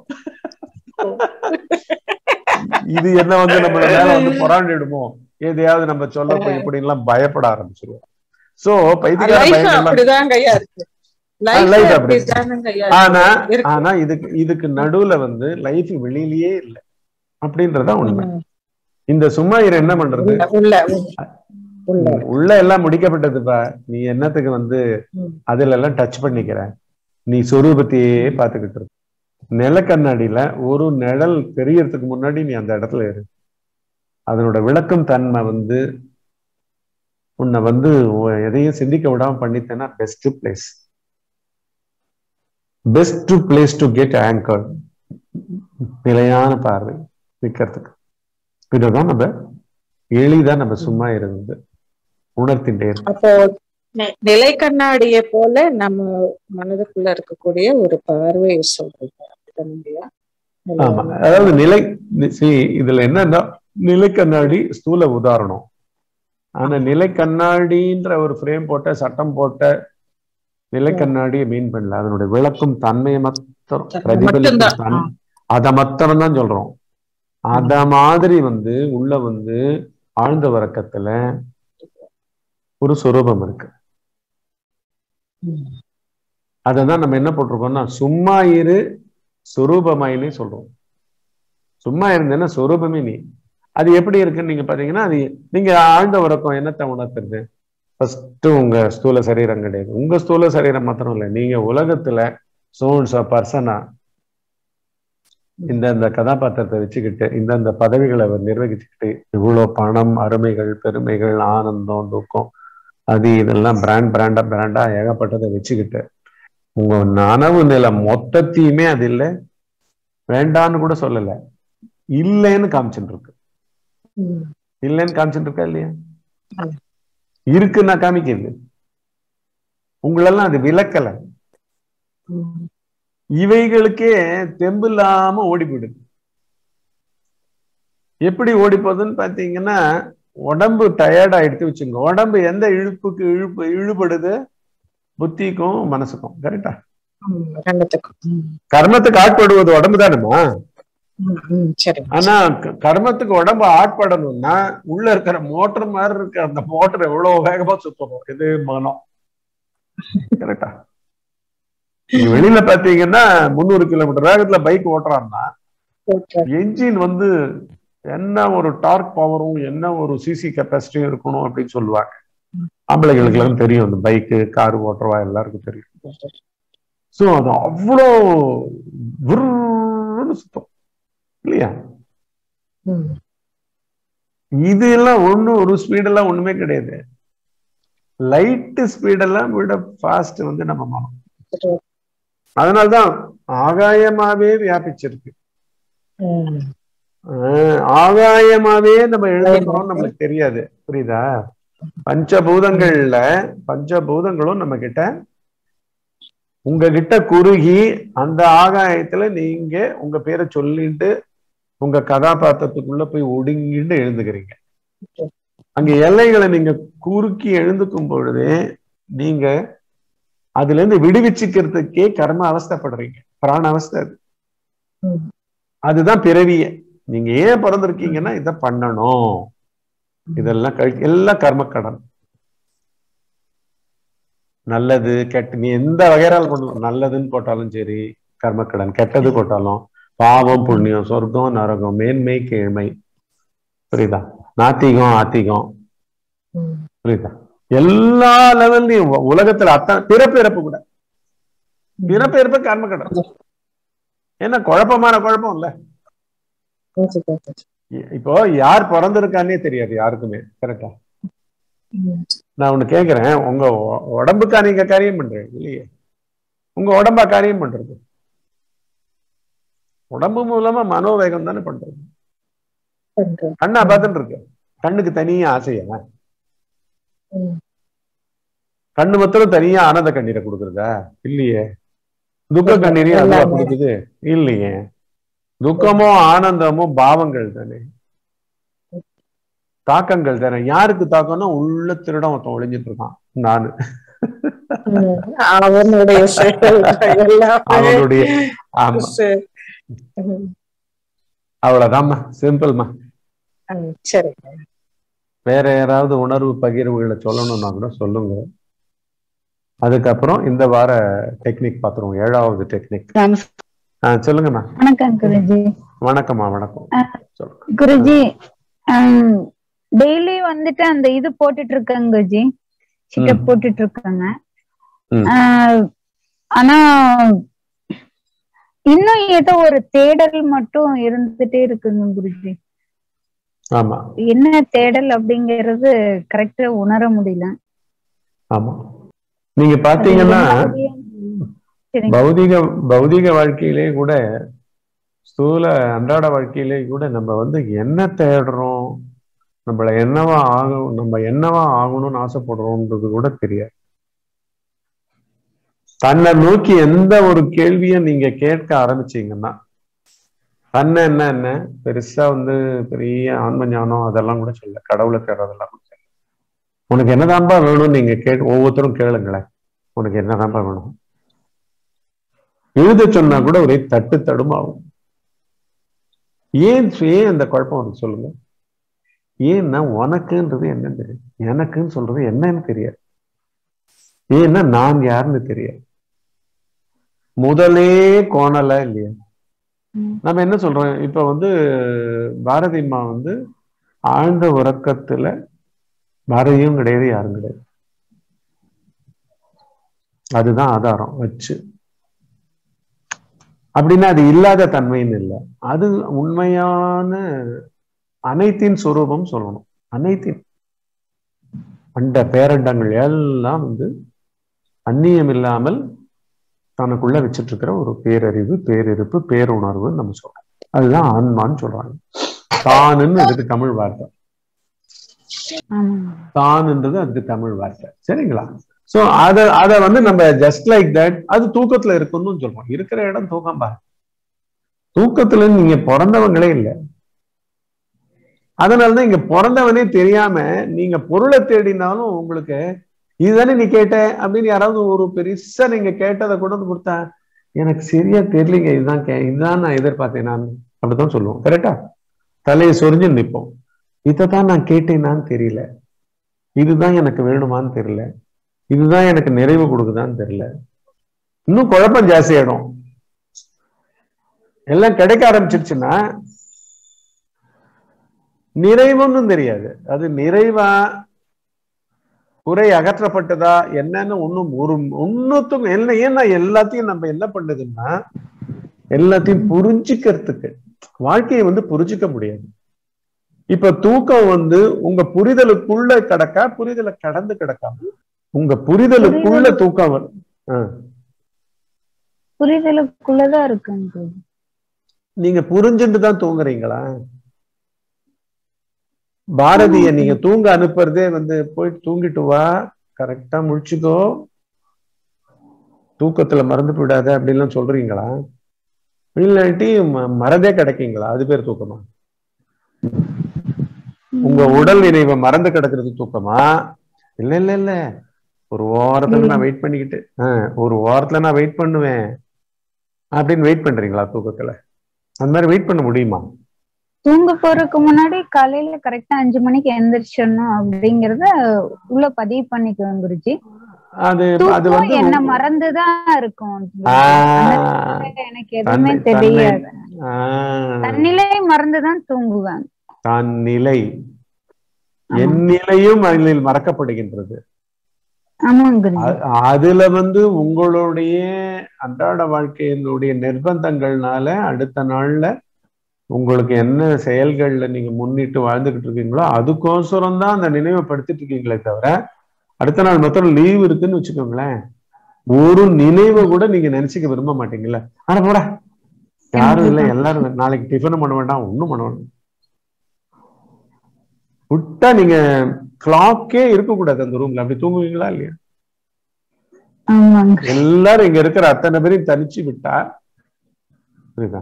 இது என்ன வந்து நம்ம மேல வந்து பொறாண்டிடுமோ எதையாவது நம்ம சொல்ல போய் இப்படி எல்லாம் பயப்பட ஆரம்பிச்சிருவோம் சோ பைத்தியக்கார லைஃப் பயங்கள்லாம் அப்படிதான் கையா இருக்கு life லைஃப் அப்படி. அப்படிதான் கையா ஆனா இருக்கு. ஆனா இதுக்கு இதுக்கு நடுவுல வந்து லைஃப் வெளியிலயே இல்ல அப்படின்றதுதான் உண்மை ம். இந்த சும்மா இரு என்ன பண்றது உள்ள உள்ள உள்ள. உள்ள உள்ள எல்லாம் முடிக்கப்பட்டதுப்பா நீ என்னத்துக்கு வந்து ம். அதுல எல்லாம் டச் பண்ணிக்கிற நீ சொரூபத்தையே பாத்துக்கிட்டு இருக்க நிலக்கண்ணாடியில ஒரு நிழல் தெரியறதுக்கு முன்னாடி நீ அந்த இடத்துல இரு அதனோட விளக்கும் தன்மை வந்து உன்னை வந்து உ- எதையும் சிந்திக்க விடாம பண்ணித்தேன்னா best place best place to get anger நிலையான பார்வை நிக்கிறதுக்கு இதுதான் நம்ம எளிதா நம்ம சும்மா இருந்து உணர்த்திட்டே இருக்கோம் அப்போ நி- நிலை கண்ணாடியை போல நம்ம மனதுக்குள்ள இருக்கக்கூடிய ஒரு பார்வையை சொல்றீங்க அப்படிதானேங்கய்யா? நிலை ஆமா அதாவது நிலை see, இதுல என்னன்னா நிலை கண்ணாடி ஸ்தூல உதாரணம் ஆனா நிலை கண்ணாடின்ற ஒரு ஃப்ரேம் போட்ட சட்டம் போட்ட நிலை கண்ணாடியை மீன் பண்ணல அதனுடைய விளக்கும் தன்மையை மாத்திரம் பிரதிபலிக்கும் மட்டும்தான். தன் அத மாத்திரம் தான் சொல்றோம் அத மாதிரி வந்து உள்ள வந்து ஆழ்ந்த உறக்கத்துல ஒரு சுரூபம் இருக்கு ம். அததான் நம்ம என்ன போட்டிருக்கோம்னா சும்மா இரு சுரூபமாயினே சொல்றோம் சும்மா இருந்தேன்னா சுரூபமே நீ அது எப்படி இருக்குன்னு நீங்க பாத்தீங்கன்னா அது நீங்க ஆழ்ந்த உறக்கம் என்னத்தை உணர்த்துறது ஃபர்ஸ்ட் உங்க ஸ்தூல சரீரம் கிடையாது உங்க ஸ்தூல சரீரம் மாத்திரம் இல்லை நீங்க உலகத்துல சோன்ஸ் பர்சனா இந்த இந்த கதாபாத்திரத்தை வச்சுக்கிட்டு இந்த இந்த பதவிகளை அவர் நிர்வகிச்சுக்கிட்டு இவ்வளவு பணம் அருமைகள் பெருமைகள் ஆனந்தம் துக்கம் அது இதெல்லாம் பிராண்ட் பிராண்டா பிராண்டா ஏகப்பட்டதை வச்சுக்கிட்டு உங்க நனவு நிலை மொத்தத்தையுமே அது இல்லை வேண்டான்னு கூட சொல்லல இல்லைன்னு காமிச்சுட்டு இருக்கு ம். இல்லைன்னு காமிச்சுட்டு இருக்கா இல்லையா ஆமா. இருக்குன்னா காமிக்குது உங்களெல்லாம் அது விளக்கல ம். இவைகளுக்கே தெம்பு இல்லாம ஓடி போயிடுது எப்படி ஓடி போகுதுன்னு பாத்தீங்கன்னா உடம்பு டயர்ட் ஆயிடுத்து வச்சுங்க உடம்பு எந்த இழுப்புக்கு இழுப்பு இழுபடுது புத்திக்கும் மனசுக்கும் கரெக்டா ம். ரெண்டுத்துக்கும் ம். கர்மத்துக்கு ஆட்படுவது உடம்பு தானேமா ம். ம். சரி ஆனா க- கர்மத்துக்கு உடம்பு ஆட்படணும்னா உள்ள இருக்கிற மோட்டர் மாதிரி இருக்க அந்த மோட்டர் எவ்வளவு வேகமா சுத்தணும் இது மனம் கரெக்டா நீங்க வெளியில பாத்தீங்கன்னா முந்நூறு கிலோமீட்டர் வேகத்துல பைக் ஓட்டுறான்னா ஓகே என்ஜின் வந்து என்ன ஒரு டார்க் பவரும் என்ன ஒரு சிசி கெப்பாசிட்டியும் இருக்கணும் அப்படின்னு சொல்லுவாங்க ஆம்பளைகளுக்கு எல்லாம் தெரியும் அந்த பைக்கு கார் ஓட்டுறவா எல்லாருக்கும் தெரியும் சோ அது அவ்வளோ விருன்னு சுத்தம் இல்லையா ம். இது எல்லாம் ஒண்ணு ஒரு ஸ்பீடெல்லாம் ஒண்ணுமே கிடையாது லைட் ஸ்பீடெல்லாம் விட ஃபாஸ்ட் வந்து நம்ம மனம் சரி. அதனால்தான் ஆகாயமாவே வியாபிச்சிருக்கு ம். ஆஹ் ஆகாயமாவே நம்ம எழுதுறோம் நம்மளுக்கு தெரியாது புரியுதா பஞ்சபூதங்கள்ல பஞ்சபூதங்களும் நம்ம கிட்ட உங்ககிட்ட குறுகி அந்த ஆகாயத்துல நீங்க உங்க பேரை சொல்லிட்டு உங்க கதாபாத்திரத்துக்குள்ள போய் ஒடுங்கிட்டு எழுந்துக்கிறீங்க அங்க எல்லைகளை நீங்க குறுக்கி எழுந்துக்கும் பொழுது நீங்க அதுல இருந்து விடுவிச்சுக்கிறதுக்கே கர்ம அவஸ்தைப்படுறீங்க பிராண அவஸ்தை அது. ம். அதுதான் பிறவியே நீங்க ஏன் பிறந்திருக்கீங்கன்னா இதை பண்ணணும் இதெல்லாம் கழி எல்லாம் கர்மக்கடன் நல்லது கெட்ட நீ எந்த வகையால் பண்ணலாம் நல்லதுன்னு போட்டாலும் சரி கர்மக்கடன் கெட்டது போட்டாலும் பாவம் புண்ணியம் சொர்க்கம் நரகம் மேன்மை கீழ்மை புரியுதா நாத்திகம் ஆத்திகம் ம். புரியுதா எல்லா லெவல்லையும் உ- உலகத்துல அத்தனை பிறப்பு இறப்பு கூட பிறப்பு இறப்பு கர்மக்கடன் என்ன குழப்பமான குழப்பம் இல்ல ஓகே, ஓகே. இ- இப்போ யார் பிறந்திருக்கான்னே தெரியாது யாருக்குமே கரெக்டா ம். நான் ஒண்ணு கேக்குறேன் உங்க உ- உடம்புக்கா நீங்க காரியம் பண்றீங்க இல்லையே உங்க உடம்பா காரியம் பண்றது உடம்பு மூலமா மனோவேகம் தானே பண்றது பண்றேன். கண்ணா பார்த்துட்டு இருக்கு கண்ணுக்கு தனியா ஆசையா ம். கண்ணு மாத்திரம் தனியா ஆனந்த கண்ணீரை கொடுக்குறதா இல்லையே துக்க கண்ணீரையும் அதுவா எல்லாமே. கொடுக்குது இல்லையே துக்கமோ ஆனந்தமோ பாவங்கள் தானே தாக்கங்கள் தானே யாருக்கு தாக்கம்னா உள்ள திருடம் ஒருத்தன் ஒளிஞ்சிட்டு இருக்கான் நானு ம். அவனுடைய செயல் எல்லாமே அவனுடைய ஆமா சரி. ம். அவ்வளவுதாம்மா சிம்பிள்மா ம். சரி வேற யாராவது உணர்வு பகிர்வுகளை சொல்லணும்னா கூட சொல்லுங்க அதுக்கப்புறம் இந்த வார டெக்னிக் பார்த்துருவோம் ஏழாவது டெக்னிக் ஆ சொல்லுங்கம்மா வணக்கம் குருஜி வணக்கம்மா வணக்கம் சொல்லுங்க குருஜி டெய்லி வந்துட்டு அந்த இது போட்டுட்டு இருக்காங்க குருஜி சிட்டப் ம். போட்டுட்டு இருக்காங்க ம். ஆஹ், ஆனா இன்னும் ஏதோ ஒரு தேடல் மட்டும் இருந்துட்டே இருக்குங்க குருஜி ஆமா என்ன தேடல் அப்படிங்கறது கரெக்டா உணர முடியல ஆமா நீங்க அது பாத்தீங்கன்னா என்ன அப்படியே- சரிங்க. பௌதிக பௌதிக வாழ்க்கையிலே கூட ஸ்தூல அன்றாட வாழ்க்கையிலே கூட நம்ம வந்து என்ன தேடுறோம் நம்மள என்னவா ஆகும் நம்ம என்னவா ஆகணும்னு ஆசைப்படுறோம்ன்றது கூட தெரியாது தன்னை நோக்கி எந்த ஒரு கேள்வியும் நீங்க கேட்க ஆரம்பிச்சீங்கன்னா தன்னை என்ன என்ன பெருசா வந்து பெரிய ஆன்ம ஞானம் அதெல்லாம் கூட சொல்ல கடவுளை தேடுறதெல்லாம் கூட சொல்ல உனக்கு என்னதான்பா வேணும் நீங்க கே ஒவ்வொருத்தரும் கேளுங்களேன் உனக்கு என்னதான்பா வேணும் எழுத சொன்னா கூட ஒரே தட்டு தடுமாகும் ஏன் ஏன் அந்த குழப்பம் உனக்கு சொல்லுங்க ஏன்னா உனக்குன்றது என்னன்னு தெரியும் எனக்குன்னு சொல்றது என்னன்னு தெரியாது ஏன்னா நான் யாருன்னு தெரியாது முதலே கோணல இல்லையா ம். நம்ம என்ன சொல்றோம் இப்ப வந்து பாரதி அம்மா வந்து ஆழ்ந்த உறக்கத்துல பாரதியும் கிடையாது யாரும் கிடையாது அதுதான் ஆதாரம் வச்சு அப்படின்னா அது இல்லாத தன்மைன்னு இல்லை அது உண்மையான அனைத்தின் சுரூபம் சொல்லணும் அனைத்தின் அண்ட பேரண்டங்கள் எல்லாம் வந்து அந்நியம் இல்லாமல் தனக்குள்ள வச்சிட்டு இருக்கிற ஒரு பேரறிவு பேரிருப்பு பேருணர்வுன்னு நம்ம சொல்றோம் அதுதான் ஆன்மான்னு சொல்றாங்க தானுன்னு அதுக்கு தமிழ் வார்த்தை ஆமாங்க தான்ன்றது அதுக்கு தமிழ் வார்த்தை சரிங்களா சோ அத அத வந்து நம்ம ஜஸ்ட் லைக் தட் அது தூக்கத்துல இருக்குன்னு சொல்றோம் இருக்கிற இடம் தூக்கம் பாரு தூக்கத்துல நீங்க பிறந்தவங்களே இல்ல அதனாலதான் இங்க பிறந்தவனே தெரியாம நீங்க பொருளை தேடினாலும் உங்களுக்கு இதுதானே நீ கேட்ட அப்படின்னு யாராவது ஒரு பெருசா நீங்க கேட்டதை கொண்டு வந்து கொடுத்தா எனக்கு சரியா தெரியலங்க இதுதான் கே இதுதான் நான் எதிர்பார்த்தேன் நான் அப்படிதான் சொல்லுவோம் கரெக்டா தலையை சொரிஞ்சு நிற்போம் இதைத்தான் நான் கேட்டேனான்னு தெரியல இதுதான் எனக்கு வேணுமான்னு தெரியல இதுதான் எனக்கு நிறைவு கொடுக்குதான்னு தெரியல இன்னும் குழப்பம் ஜாஸ்தி ஆயிடும் எல்லாம் கிடைக்க ஆரம்பிச்சிருச்சுன்னா நிறைவுன்னு தெரியாது அது நிறைவா குறை அகற்றப்பட்டதா என்னன்னு ஒண்ணும் ஒரு ஒன்னுத்துக்கும் என்ன ஏன்னா எல்லாத்தையும் நம்ம என்ன பண்ணுதுன்னா எல்லாத்தையும் புரிஞ்சுக்கிறதுக்கு வாழ்க்கையை வந்து புரிஞ்சுக்க முடியாது இப்ப தூக்கம் வந்து உங்க புரிதலுக்குள்ள கிடக்கா புரிதலை கடந்து கிடக்காம உங்க புரிதலுக்குள்ள தூக்கம் வரும் ஆ. புரிதலுக்குள்ளதான் இருக்குங்க குருஜி. நீங்க புரிஞ்சுட்டு தான் தூங்குறீங்களா பாரதிய நீங்க தூங்க அனுப்புறதே வந்து போயிட்டு தூங்கிட்டு வா கரெக்டா முழிச்சுக்கோ தூக்கத்துல மறந்து விடாத அப்படின்லாம் சொல்றீங்களா இல்லாட்டி ம- மறந்தே கிடைக்கீங்களா அது பேர் தூக்கமா உங்க உடல் நினைவை மறந்து கிடக்கிறது தூக்கமா இல்ல இல்ல இல்ல ஒரு ஓரத்துல நான் வெயிட் பண்ணிக்கிட்டு ஆஹ், ஒரு ஓரத்துல நான் வெயிட் பண்ணுவேன் அப்படின்னு வெயிட் பண்றீங்களா தூக்கத்துல அந்த மாதிரி வெயிட் பண்ண முடியுமா தூங்க போறதுக்கு முன்னாடி காலையில கரெக்டா அஞ்சு மணிக்கு எந்திரிச்சிடணும் அப்படிங்கறத உள்ள பதிவு பண்ணிக்குவேன் குருஜி அது அது தூக்கம் வந்து என்ன மறந்துதான் இருக்கும் குருஜி. ஆஹ், அந்த எனக்கு எதுவுமே தன்னை- தெரியாது ஆஹ், தன்னிலை மறந்துதான் தூங்குவேன் தான் நிலை ஆமா. என் நிலையும் அதில் மறக்கப்படுகின்றது ஆமாங்க குருஜி அ- அதுல வந்து உங்களுடைய அன்றாட வாழ்க்கையினுடைய நிர்பந்தங்கள்னால அடுத்த நாள்ல உங்களுக்கு என்ன செயல்கள்ல நீங்க முன்னிட்டு வாழ்ந்துகிட்டு இருக்கீங்களோ அதுக்கோசரம் தான் அந்த நினைவுபடுத்திட்டு இருக்கீங்களே தவிர அடுத்த நாள் மொத்தம் லீவ் இருக்குன்னு வச்சுக்கோங்களேன் ஒரு நினைவை கூட நீங்க நினைச்சுக்க விரும்ப மாட்டீங்கல்ல ஆனா போடா யாரும் இல்லை எல்லாரும் நாளைக்கு டிஃபனும் பண்ண வேண்டாம் ஒண்ணும் பண்ண வேண்டாம் விட்டா நீங்க கிளாக்கே இருக்கக்கூடாது அந்த ரூம்ல அப்படி தூங்குவீங்களா இல்லையா ஆமாங்க எல்லாரும் இங்க இருக்கிற அத்தனை பேரையும் தனிச்சு விட்டா புரியுதா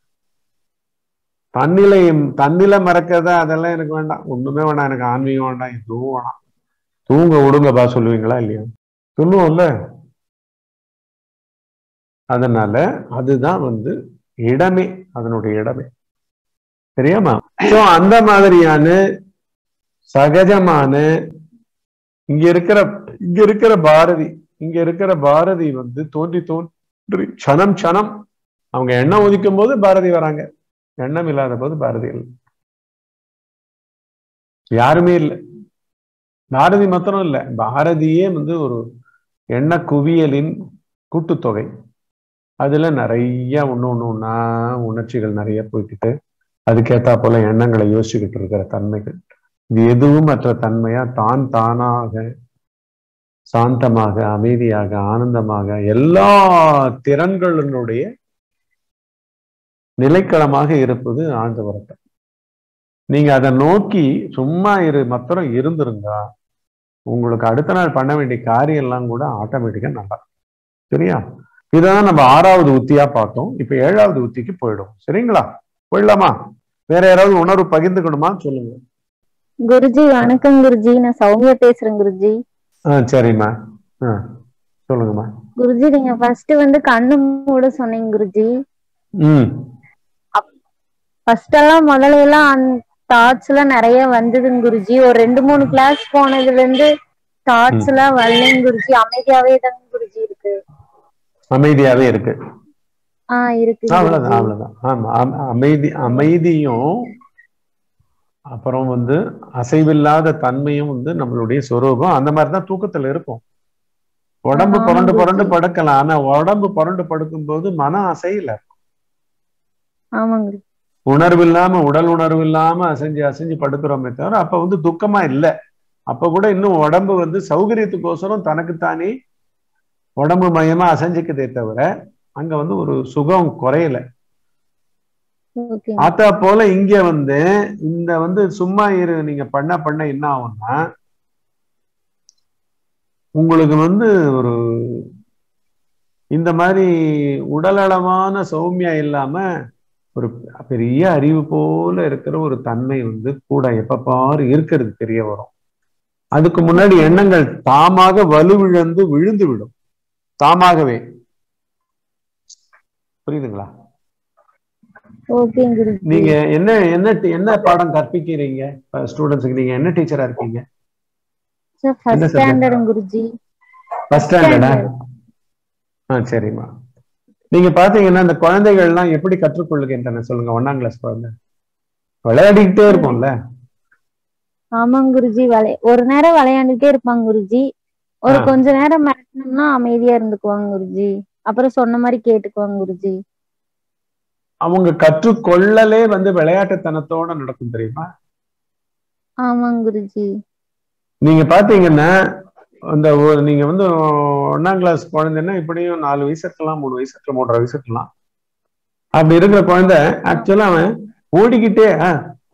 தன்னிலை தன்னிலை மறக்கிறதா அதெல்லாம் எனக்கு வேண்டாம் ஒண்ணுமே வேண்டாம் எனக்கு ஆன்மீகம் வேண்டாம் எதுவும் வேணாம் தூங்க விடுங்கப்பா சொல்லுவீங்களா இல்லையா சொல்லுவோம்ல அதனால அதுதான் வந்து இடமே அதனுடைய இடமே தெரியாமா சோ அந்த மாதிரியான சகஜமான இங்க இருக்கிற இங்க இருக்கிற பாரதி இங்க இருக்கிற பாரதி வந்து தோன்றி தோன்றி க்ஷணம் க்ஷணம் அவங்க எண்ணம் ஒதுக்கும் போது பாரதி வராங்க எண்ணம் இல்லாத போது பாரதி இல்லை யாருமே இல்லை பாரதி மாத்திரம் இல்லை பாரதியே வந்து ஒரு எண்ண குவியலின் கூட்டுத்தொகை அதுல நிறைய ஒண்ணு ஒண்ணு ஒண்ணா உணர்ச்சிகள் நிறைய போய்க்கிட்டு அதுக்கேத்தா போல எண்ணங்களை யோசிச்சுக்கிட்டு இருக்கிற தன்மைகள் இது எதுவும் மற்ற தன்மையா தான் தானாக சாந்தமாக அமைதியாக ஆனந்தமாக எல்லா திறன்களினுடைய நிலைக்களமாக இருப்பது ஆழ்ந்த உறக்கம் நீங்க அதை நோக்கி சும்மா இரு மாத்திரம் இருந்திருங்க உங்களுக்கு அடுத்த நாள் பண்ண வேண்டிய காரியம் எல்லாம் கூட ஆட்டோமேட்டிக்கா நல்லா இருக்கும். சரியா இதான் நம்ம ஆறாவது உத்தியா பார்த்தோம் இப்ப ஏழாவது உத்திக்கு போயிடும் சரிங்களா போயிடலாமா வேற யாராவது உணர்வு பகிர்ந்துக்கணுமா சொல்லுங்க குருஜி வணக்கம் குருஜி நான் சௌமியா பேசுறேன் குருஜி ஆ சரிம்மா ஆ சொல்லுங்கம்மா குருஜி நீங்க ஃபர்ஸ்ட் வந்து கண்ணு மூட சொன்னீங்க குருஜி ம் ஃபர்ஸ்ட் எல்லாம் முதல்ல எல்லாம் தாட்ஸ் எல்லாம் நிறைய வந்ததுங்க குருஜி ஒரு ரெண்டு மூணு கிளாஸ் போனதுல இருந்து தாட்ஸ் எல்லாம் வரலைங்க குருஜி அமைதியாவே தாங்க குருஜி இருக்கு அமைதியாவே இருக்கு ஆஹ் இருக்கு அவ்வளவுதான் குருஜி. அவ்வளவுதான் ஆமா அம- அமைதி அமைதியும் அப்புறம் வந்து அசைவில்லாத தன்மையும் வந்து நம்மளுடைய சொரூபம் அந்த மாதிரிதான் தூக்கத்துல இருக்கும் உடம்பு ஆமா, புரண்டு புரண்டு குருஜி. படுக்கலாம் ஆனா உடம்பு புரண்டு படுக்கும் போது மனம் அசையல ஆமாங்க குருஜி. உணர்வு இல்லாம உடல் உணர்வு இல்லாம அசைஞ்சு அசைஞ்சு படுக்கிறோமே தவிர அப்ப வந்து துக்கமா இல்ல அப்ப கூட இன்னும் உடம்பு வந்து சௌகரியத்துக்கோசரம் தனக்குத்தானே உடம்பு மயமா அசைஞ்சுக்குதே தவிர அங்க வந்து ஒரு சுகம் குறையல ஓகே ஆத்தா போல இங்க வந்து இந்த வந்து சும்மா இரு நீங்க பண்ண பண்ண என்ன ஆகும்னா உங்களுக்கு வந்து ஒரு இந்த மாதிரி உடலளவான சௌமியா இல்லாம ஒரு பெரிய அறிவு போல இருக்கிற ஒரு தன்மை வந்து கூட எப்ப பாரு இருக்கிறது தெரிய வரும் அதுக்கு முன்னாடி எண்ணங்கள் தாமாக வலுவிழந்து விழுந்து விடும் தாமாகவே புரியுதுங்களா ஓகே குருஜி நீங்க என்ன என்ன டி- என்ன பாடம் கற்பிக்கிறீங்க ஸ்டூடெண்ட்ஸுக்கு நீங்க என்ன டீச்சரா இருக்கீங்க சார் என்ன first subject? Standard Guruji first ஸ்டாண்டர்டா ஆ சரிம்மா நீங்க பாத்தீங்கன்னா இந்த குழந்தைகள்லாம் எப்படி கற்றுக்கொள்ளுகின்றன சொல்லுங்க ஒன்னாம் கிளாஸ் குழந்தை விளையாடிக்கிட்டே இருக்கும்ல ஆமாங்க குருஜி விளை ஒரு நேரம் விளையாண்டுட்டே இருப்பாங்க குருஜி ஒரு ஆ. கொஞ்ச நேரம் மிரட்டணும்னா அமைதியா இருந்துக்குவாங்க குருஜி அப்புறம் சொன்ன மாதிரி கேட்டுக்குவாங்க குருஜி அவங்க கற்றுக்கொள்ளலே வந்து விளையாட்டுத்தனத்தோட நடக்கும் தெரியுமா ஆமாங்க குருஜி நீங்க பாத்தீங்கன்னா அந்த ஒரு- நீங்க வந்து ஒன்னாம் கிளாஸ் குழந்தைன்னா இப்படியும் நாலு வயசு இருக்கலாம் மூணு வயசு இருக்கலாம் மூன்றரை வயசு இருக்கலாம் அப்படி இருக்கிற குழந்தை ஆக்சுவலா அவன் ஓடிக்கிட்டே ஆ,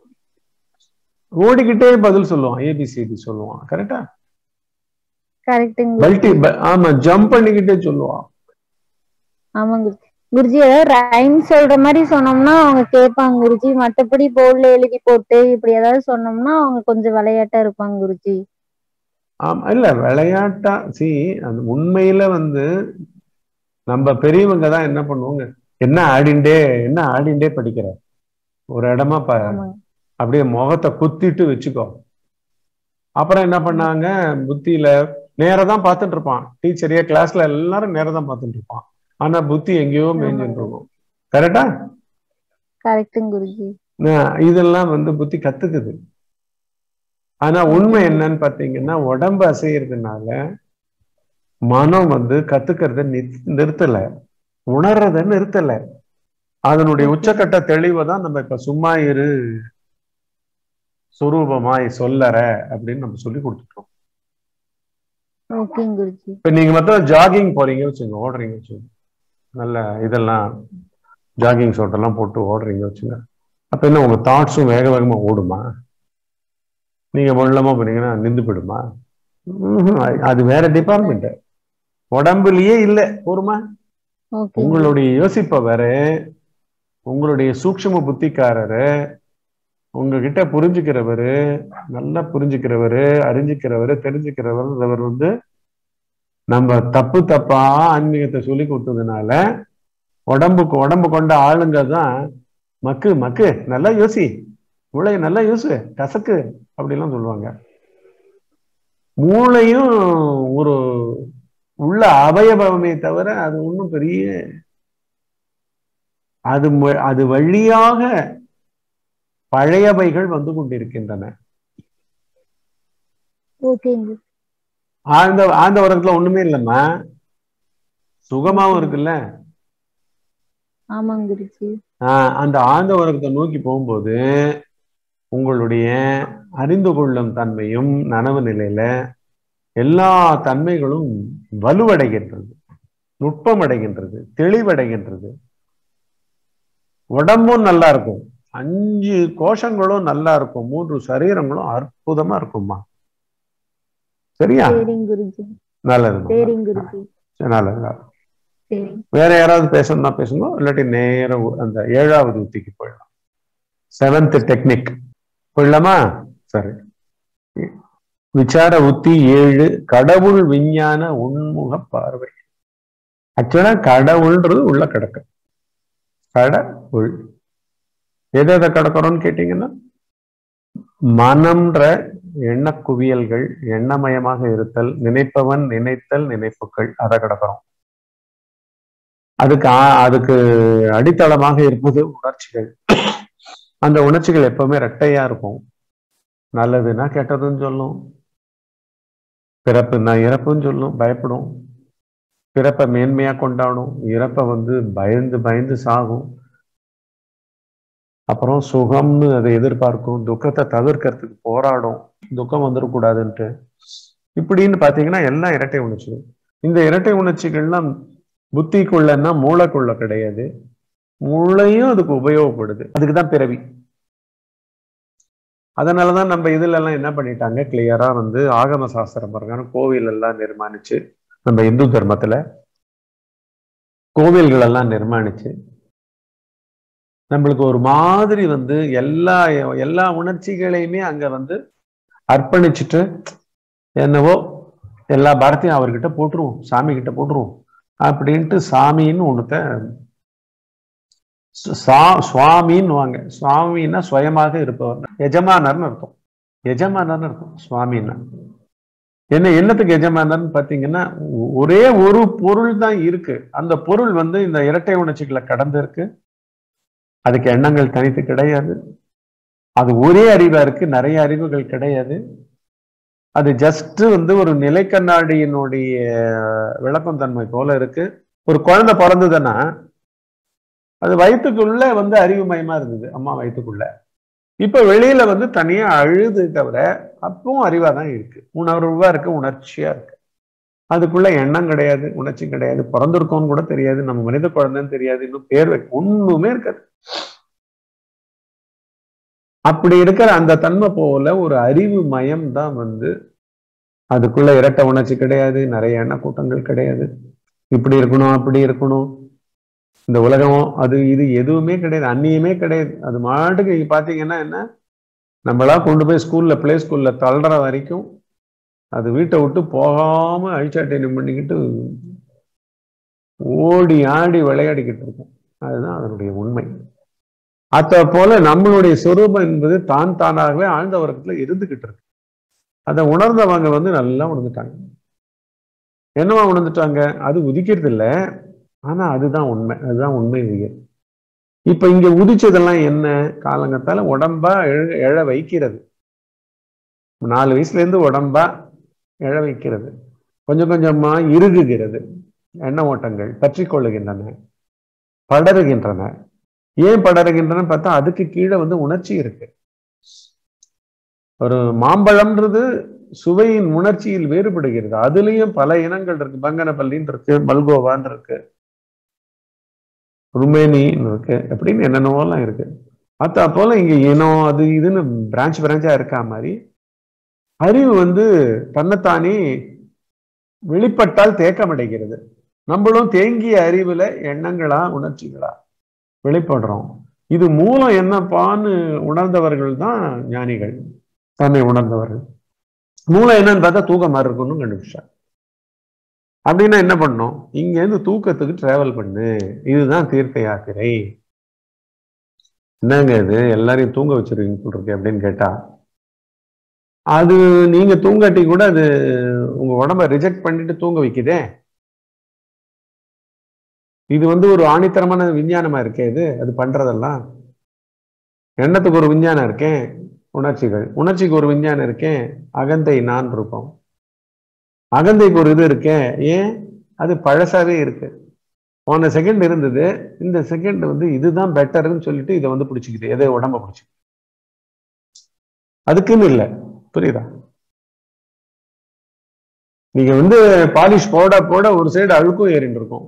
ஓடிக்கிட்டே பதில் சொல்லுவான் ஏபிசிடி சொல்லுவான் கரெக்டா கரெக்டுங்க மல்டி ஆமா ஜம்ப் பண்ணிக்கிட்டே சொல்லுவான் ஆமாங்க குருஜி குருஜி ஏதாவது ரைம் சொல்ற மாதிரி சொன்னோம்னா அவங்க கேட்பாங்க குருஜி மத்தபடி போர்ட்ல எழுதி போட்டு இப்படி ஏதாவது சொன்னோம்னா அவங்க கொஞ்சம் விளையாட்டா இருப்பாங்க குருஜி ஆமா இல்ல விளையாட்டா சி அந்த உண்மையில வந்து நம்ம பெரியவங்க தான் என்ன பண்ணுவாங்க என்ன ஆடிண்டே என்ன ஆடிண்டே படிக்கிற ஒரு இடமா ப ஆமாங்க அப்படியே முகத்தை குத்திட்டு வச்சுக்கோ அப்புறம் என்ன பண்ணாங்க புத்தியில நேரா தான் பார்த்துட்டு இருப்பான் டீச்சரையே கிளாஸ்ல எல்லாரும் நேரா தான் பார்த்துட்டு இருப்பான் ஆனா புத்தி எங்கேயோ மேய்ஞ்சுட்டு இருக்கும் கரெக்டா கரெக்டுங்க குருஜி இதெல்லாம் வந்து புத்தி கத்துக்குது ஆனா உண்மை என்னன்னு பாத்தீங்கன்னா உடம்பு அசையறதுனால மனம் வந்து கத்துக்கிறத நித்- நிறுத்தல உணர்றத நிறுத்தல அதனுடைய உச்சக்கட்ட தெளிவை தான் நம்ம இப்ப சும்மா இரு சுரூபமாய் சொல்லற அப்படின்னு நம்ம சொல்லி கொடுத்துட்டோம் ஓகேங்க குருஜி இப்ப நீங்க மொத்தம் ஜாகிங் போறீங்க வச்சுங்க ஓடுறீங்க வச்சுங்க நல்ல இதெல்லாம் ஜாகிங் ஷோட்டெல்லாம் போட்டு ஓடுறீங்க வச்சுங்க அப்ப என்ன உங்க தாட்ஸும் வேக வேகமா ஓடுமா நீங்க வெள்ளமா போனீங்கன்னா நின்று போயிடுமா ம்ஹும். அது- அது வேற டிபார்ட்மெண்ட் உடம்புலயே இல்ல போருமா ஓகே உங்களுடைய யோசிப்பவரு உங்களுடைய சூக்ஷ்ம புத்திக்காரரு உங்ககிட்ட புரிஞ்சுக்கிறவரு நல்லா புரிஞ்சுக்கிறவரு அறிஞ்சுக்கிறவரு தெரிஞ்சுக்கிறவர் இவர் வந்து நம்ம தப்பு தப்பா ஆன்மீகத்தை சொல்லி கொடுத்ததுனால உடம்புக்கு உடம்பு கொண்ட ஆளுங்க தான் மக்கு மக்கு நல்லா யோசி மூளை நல்லா யோசு கசக்கு அப்படிலாம் சொல்லுவாங்க மூளையும் ஒரு உள்ள அவயவமே தவிர அது ஒன்றும் பெரிய அது மு- அது வழியாக பழையவைகள் வந்து கொண்டிருக்கின்றன ஓகேங்க ஆழ்ந்த ஆழ்ந்த உலகத்துல ஒண்ணுமே இல்லைம்மா சுகமாவும் இருக்குல்ல ஆமாங்க குருஜி ஆஹ் அந்த ஆழ்ந்த உலகத்தை நோக்கி போகும்போது உங்களுடைய அறிந்து கொள்ளும் தன்மையும் நனவு நிலையில எல்லா தன்மைகளும் வலுவடைகின்றது நுட்பமடைகின்றது தெளிவடைகின்றது உடம்பும் நல்லா இருக்கும் அஞ்சு கோஷங்களும் நல்லா இருக்கும் மூன்று சரீரங்களும் அற்புதமா இருக்கும்மா சரியா சரிங்க குருஜி நல்லதுமா சரிங்க குருஜி நல்லது நல்லது. சரிங்க வேற யாராவது பேசணும்னா பேசணும் இல்லாட்டி நேர அந்த ஏழாவது உத்திக்கு போயிடலாம் செவன்த் டெக்னிக் போயிடலாமா சரி விசார உத்தி ஏழு கடவுள் விஞ்ஞான உண்முக பார்வை ஆக்சுவலா கடவுள்ன்றது உள்ள கிடக்கு கடவுள் எதை எதை கிடக்கிறோம்னு கேட்டீங்கன்னா மனம்ன்ற எண்ண குவியல்கள் எண்ணமயமாக இருத்தல் நினைப்பவன் நினைத்தல் நினைப்புகள் அதை கிடக்கிறோம் அதுக்கு ஆ- அதுக்கு அடித்தளமாக இருப்பது உணர்ச்சிகள் அந்த உணர்ச்சிகள் எப்பவுமே ரெட்டையா இருக்கும் நல்லதுன்னா கெட்டதுன்னு சொல்லும் பிறப்புன்னா இறப்புன்னு சொல்லும் பயப்படும் பிறப்பை மேன்மையா கொண்டாடும் இறப்பை வந்து பயந்து பயந்து சாகும் அப்புறம் சுகம்னு அதை எதிர்பார்க்கும் துக்கத்தை தவிர்க்கறதுக்கு போராடும் துக்கம் வந்துடக்கூடாதுன்ட்டு இப்படின்னு பாத்தீங்கன்னா எல்லாம் இரட்டை உணர்ச்சி இந்த இரட்டை உணர்ச்சிகள்லாம் புத்திக்குள்ளன்னா மூளைக்குள்ள கிடையாது மூளையும் அதுக்கு உபயோகப்படுது அதுக்கு தான் பிறவி அதனாலதான் நம்ம இதுல எல்லாம் என்ன பண்ணிட்டாங்க கிளியரா வந்து ஆகம சாஸ்திரம் பிரகாரம் கோவில் எல்லாம் நிர்மாணிச்சு நம்ம இந்து தர்மத்துல கோவில்கள் எல்லாம் நிர்மாணிச்சு நம்மளுக்கு ஒரு மாதிரி வந்து எல்லா எல்லா உணர்ச்சிகளையுமே அங்க வந்து அர்ப்பணிச்சுட்டு என்னவோ எல்லா பாரத்தையும் அவர்கிட்ட போட்டுருவோம் சாமி கிட்ட போட்டுருவோம் அப்படின்ட்டு சாமின்னு ஒண்ணுத்த சா சுவாமின்னு வாங்க சுவாமின்னா சுயமாக இருப்பவர் எஜமானர்னு அர்த்தம் எஜமானர்னு அர்த்தம் சுவாமின்னா என்ன என்னத்துக்கு எஜமானர்னு பாத்தீங்கன்னா ஒரே ஒரு பொருள் தான் இருக்கு அந்த பொருள் வந்து இந்த இரட்டை உணர்ச்சிகளை கடந்து இருக்கு அதுக்கு எண்ணங்கள் தனித்து கிடையாது அது ஒரே அறிவா இருக்கு நிறைய அறிவுகள் கிடையாது அது ஜஸ்ட் வந்து ஒரு நிலைக்கண்ணாடியினுடைய விளக்கம் தன்மை போல இருக்கு ஒரு குழந்தை பிறந்ததுன்னா அது வயிற்றுக்குள்ள வந்து அறிவு மயமா இருந்தது அம்மா வயிற்றுக்குள்ள இப்ப வெளியில வந்து தனியா அழுது தவிர அப்பவும் அறிவா தான் இருக்கு உணர்வா இருக்கு உணர்ச்சியா இருக்கு அதுக்குள்ள எண்ணம் கிடையாது உணர்ச்சி கிடையாது பிறந்திருக்கோம்னு கூட தெரியாது நம்ம மனித குழந்தைன்னு தெரியாது இன்னும் பேர் வைக்க ஒண்ணுமே இருக்காது அப்படி இருக்கிற அந்த தன்மை போல ஒரு அறிவு மயம் தான் வந்து அதுக்குள்ள இரட்ட உணர்ச்சி கிடையாது நிறைய எண்ண கூட்டங்கள் கிடையாது இப்படி இருக்கணும் அப்படி இருக்கணும் இந்த உலகம் அது இது எதுவுமே கிடையாது அந்நியமே கிடையாது அது மாட்டுக்கு நீங்க பாத்தீங்கன்னா என்ன நம்மளா கொண்டு போய் ஸ்கூல்ல பிளே ஸ்கூல்ல தள்ளுற வரைக்கும் அது வீட்டை விட்டு போகாம அழிச்சாட்டினம் பண்ணிக்கிட்டு ஓடி ஆடி விளையாடிக்கிட்டு இருக்கும் அதுதான் அதனுடைய உண்மை அத போல நம்மளுடைய சொரூபம் என்பது தான் தானாகவே ஆழ்ந்த வர்க்கத்துல இருந்துகிட்டு இருக்கு அதை உணர்ந்தவங்க வந்து நல்லா உணர்ந்துட்டாங்க என்னவா உணர்ந்துட்டாங்க அது உதிக்கிறது இல்லை ஆனா அதுதான் உண்மை அதுதான் உண்மை உயிர் இப்ப இங்க உதிச்சதெல்லாம் என்ன காலங்கத்தால உடம்பா எழ எழ வைக்கிறது நாலு வயசுல இருந்து உடம்பா எழ வைக்கிறது கொஞ்சம் கொஞ்சமா இறுகுகிறது எண்ண ஓட்டங்கள் பற்றி கொள்ளுகின்றன படருகின்றன ஏன் படருகின்றன பார்த்தா அதுக்கு கீழே வந்து உணர்ச்சி இருக்கு ஒரு மாம்பழம்ன்றது சுவையின் உணர்ச்சியில் வேறுபடுகிறது அதுலயும் பல இனங்கள் இருக்கு பங்கனப்பள்ளின்னு இருக்கு மல்கோவான்னு இருக்கு ருமேனின்னு இருக்கு அப்படின்னு என்னென்னவோலாம் இருக்கு அத்தா போல இங்க இனம் அது இதுன்னு பிரான்ச் பிரான்ச்சா இருக்கா மாதிரி அறிவு வந்து தன்னைத்தானே வெளிப்பட்டால் தேக்கமடைகிறது நம்மளும் தேங்கிய அறிவுல எண்ணங்களா உணர்ச்சிகளா வெளிப்படுறோம் இது மூலம் என்னப்பான்னு உணர்ந்தவர்கள் தான் ஞானிகள் தன்னை உணர்ந்தவர்கள் மூலம் என்னன்னு பார்த்தா தூக்கம் மாதிரி இருக்குன்னு கண்டுபிடிச்சாங்க அப்படின்னா என்ன பண்ணோம் இங்க இருந்து தூக்கத்துக்கு டிராவல் பண்ணு இதுதான் தீர்த்த யாத்திரை என்னங்க இது எல்லாரையும் தூங்க வச்சிருக்கீங்க சொல்றீங்க அப்படின்னு கேட்டா அது நீங்க தூங்காட்டி கூட அது உங்க உடம்ப ரிஜெக்ட் பண்ணிட்டு தூங்க வைக்குதே இது வந்து ஒரு ஆணித்தரமான விஞ்ஞானமா இருக்கே இது அது பண்றதெல்லாம் எண்ணத்துக்கு ஒரு விஞ்ஞானம் இருக்கேன் உணர்ச்சிகள் உணர்ச்சிக்கு ஒரு விஞ்ஞானம் இருக்கேன் அகந்தை நான் இருப்போம் அகந்தைக்கு ஒரு இது இருக்கேன் ஏன் அது பழசாவே இருக்கு போன செகண்ட் இருந்தது இந்த செகண்ட் வந்து இதுதான் பெட்டர்னு சொல்லிட்டு இதை வந்து பிடிச்சிக்குது எதை உடம்ப பிடிச்சி அதுக்குன்னு இல்லை புரியுதா நீங்க வந்து பாலிஷ் போட போட ஒரு சைடு அழுக்கும் ஏறிட்டு இருக்கும்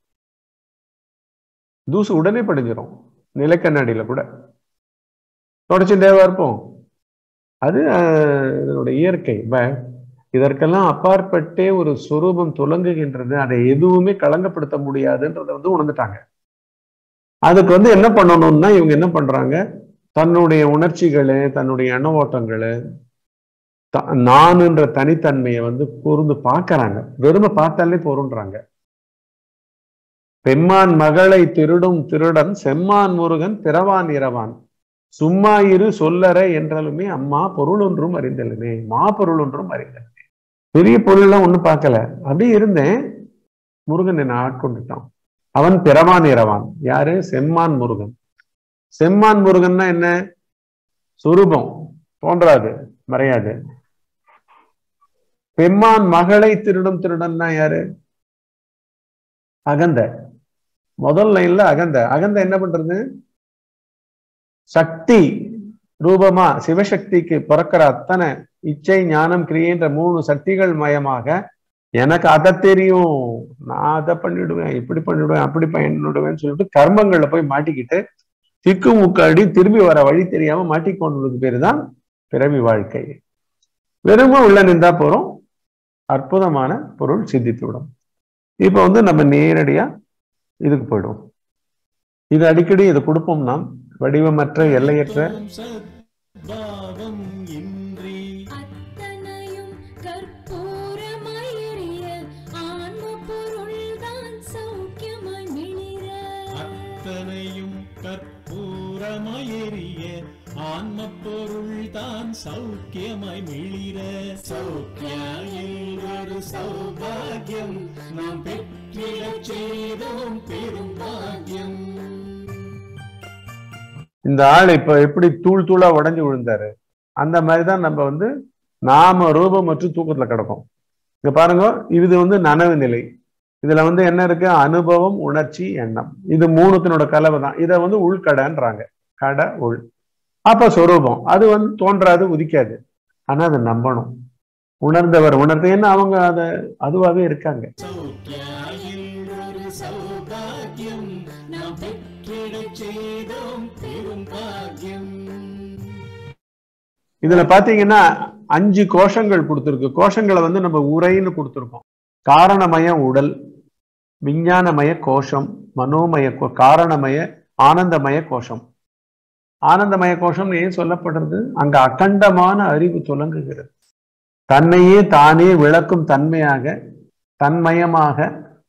தூசு உடனே படிஞ்சிடும் நிலக்கண்ணாடியில கூட தொடச்சுட்டேவா இருப்போம் அது இதனுடைய இயற்கை பட் இதற்கெல்லாம் அப்பாற்பட்டே ஒரு சுரூபம் துலங்குகின்றது அதை எதுவுமே களங்கப்படுத்த முடியாதுன்றதை வந்து உணர்ந்துட்டாங்க அதுக்கு வந்து என்ன பண்ணணும்னா இவங்க என்ன பண்றாங்க தன்னுடைய உணர்ச்சிகளு தன்னுடைய எண்ண ஓட்டங்களு நானுன்ற தனித்தன்மையை வந்து கூர்ந்து பார்க்கறாங்க வெறுமை பார்த்தாலே போருன்றாங்க பெம்மான் மகளை திருடும் திருடன் செம்மான் முருகன் பிறவான் இரவான் சும்மா இரு சொல்லற என்றாலுமே அம்மா பொருள் ஒன்றும் அறிந்தலுமே மா பொருள் ஒன்றும் அறிந்தலுமே பெரிய பொருள்லாம் ஒண்ணும் பார்க்கல அப்படியே இருந்தேன் முருகன் என்னை ஆட்கொண்டுட்டான் அவன் பிறவான் இரவான் யாரு செம்மான் முருகன் செம்மான் முருகன்னா என்ன சுரூபம் தோன்றாது மறையாது பெம்மான் மகளை திருடும் திருடன்னா யாரு அகந்த முதல் லைன்ல அகந்த அகந்த என்ன பண்றது சக்தி ரூபமா சிவசக்திக்கு பிறக்கிற அத்தனை இச்சை ஞானம் கிரியைன்ற மூணு சக்திகள் மயமாக எனக்கு அதை தெரியும் நான் அதை பண்ணிடுவேன் இப்படி பண்ணிடுவேன் அப்படி பண்ணிடுவேன்னு சொல்லிட்டு கர்மங்கள்ல போய் மாட்டிக்கிட்டு திக்கு முக்காடி திரும்பி வர வழி தெரியாம மாட்டிக்கொண்டதுக்கு பேரு தான் பிறவி வாழ்க்கை வெறுமை உள்ள நின்றா போறோம் அற்புதமான பொருள் சித்தித்துவிடும் இப்ப வந்து நம்ம நேரடியா இதுக்கு போயிடுவோம் இது அடிக்கடி இதை கொடுப்போம் நாம் வடிவமற்ற எல்லையற்ற சத்பாவம் இன்றி அத்தனையும் கற்பூரமாய் எரிய ஆன்ம பொருள்தான் சௌக்கியமாய் மிளிர அத்தனையும் கற்பூரமயறிய ஆன்ம பொருள் தான் சௌக்கியமாய் மிளிர சௌக்கியில் ஒரு சௌபாகியம் நாம் பெற்றிடச் செய்தோம் பெரும் பாக்கியம் இந்த ஆள் இப்ப எப்படி தூள் தூளா உடைஞ்சு விழுந்தாரு அந்த மாதிரிதான் நம்ம வந்து நாம ரூபம் மற்றும் தூக்கத்துல கிடக்கும் இங்க பாருங்க இது வந்து நனவு நிலை இதுல வந்து என்ன இருக்கு அனுபவம் உணர்ச்சி எண்ணம் இது மூணுத்தினோட கலவை தான் இதை வந்து உள்கடன்றாங்க கட உள் அப்ப சொரூபம் அது வந்து தோன்றாது உதிக்காது ஆனா அதை நம்பணும் உணர்ந்தவர் உணர்ந்து ஏன்னா அவங்க அதை அதுவாகவே இருக்காங்க சௌக்கியில் ஒரு சௌபாகியம் நாம் பெற்றிடச் செய்தோம் பெரும் பாக்கியம் இதுல பாத்தீங்கன்னா அஞ்சு கோஷங்கள் கொடுத்துருக்கு கோஷங்களை வந்து நம்ம உரைன்னு கொடுத்துருக்கோம் காரணமய உடல் விஞ்ஞானமய கோஷம் மனோமய கோ- காரணமய ஆனந்தமய கோஷம் ஆனந்தமய கோஷம் ஏன் சொல்லப்படுறது அங்க அகண்டமான அறிவு துலங்குகிறது தன்னையே தானே விளக்கும் தன்மையாக தன்மயமாக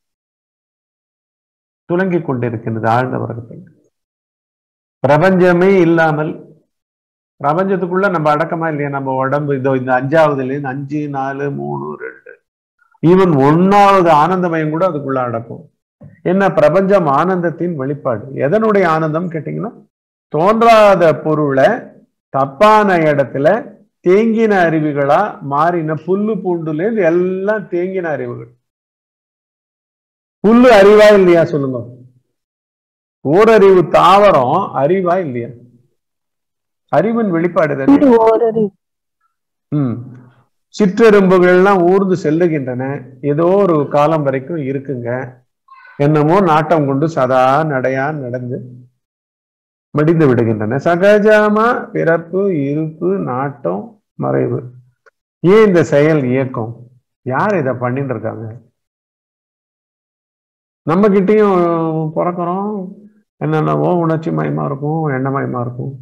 துலங்கிக் கொண்டிருக்கின்றது ஆழ்ந்த வர்க்கத்தில் பிரபஞ்சமே இல்லாமல் பிரபஞ்சத்துக்குள்ள நம்ம அடக்கமா இல்லையா நம்ம உடம்பு இதோ இந்த அஞ்சாவதுல இருந்து அஞ்சு நாலு மூணு ரெண்டு ஈவன் ஒன்னாவது ஆனந்தமயம் கூட அதுக்குள்ள அடக்கும் என்ன பிரபஞ்சம் ஆனந்தத்தின் வெளிப்பாடு எதனுடைய ஆனந்தம் கேட்டீங்கன்னா தோன்றாத பொருளை தப்பான இடத்துல தேங்கின அறிவுகளா மாறின புல்லு பூண்டுல இருந்து எல்லாம் தேங்கின அறிவுகள் புல்லு அறிவா இல்லையா சொல்லுங்க ஓரறிவு தாவரம் அறிவா இல்லையா அறிவின் வெளிப்பாடு தானே ஓரறிவு ம் சிற்றெரும்புகள்லாம் ஊர்ந்து செல்லுகின்றன ஏதோ ஒரு காலம் வரைக்கும் இருக்குங்க என்னமோ நாட்டம் கொண்டு சதா நடையா நடந்து மடிந்து விடுகின்றன சகஜமா பிறப்பு இருப்பு நாட்டம் மறைவு ஏன் இந்த செயல் இயக்கம் யார் இதை பண்ணிட்டு இருக்காங்க நம்ம கிட்டயும் பிறக்கிறோம் என்னென்னவோ உணர்ச்சி மயமா இருக்கும் எண்ணமயமா இருக்கும்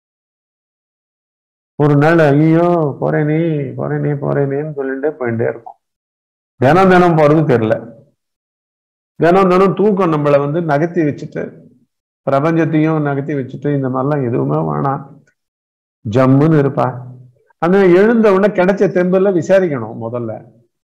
ஒரு நாள் ஐயோ போறேனே போறேனே போறேனேன்னு சொல்லிட்டு போயிட்டே இருக்கும் தினம் தினம் போறது தெரியல தினம் தினம் தூக்கம் நம்மளை வந்து நகர்த்தி வச்சுட்டு பிரபஞ்சத்தையும் நகர்த்தி வச்சுட்டு இந்த மாதிரிலாம் எதுவுமே வேணாம் ஜம்முன்னு இருப்பா ஆனா எழுந்த உடனே கிடைச்ச தெம்புல விசாரிக்கணும் முதல்ல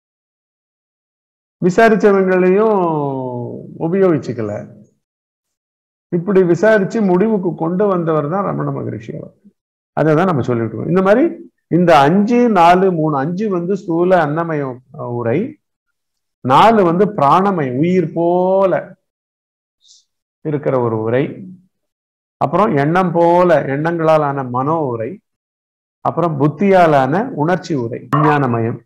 விசாரிச்சவங்களையும் உபயோகிச்சுக்கல இப்படி விசாரிச்சு முடிவுக்கு கொண்டு வந்தவர் தான் ரமண மகரிஷி அவர் அதை தான் நம்ம சொல்லிட்டு இருக்கோம் இந்த மாதிரி இந்த அஞ்சு நாலு மூணு அஞ்சு வந்து ஸ்தூல அன்னமய உரை நாலு வந்து பிராணமயம் உயிர் போல இருக்கிற ஒரு உரை அப்புறம் எண்ணம் போல எண்ணங்களால் ஆன மனோ உரை அப்புறம் புத்தியாலான உணர்ச்சி உரை விஞ்ஞானமயம்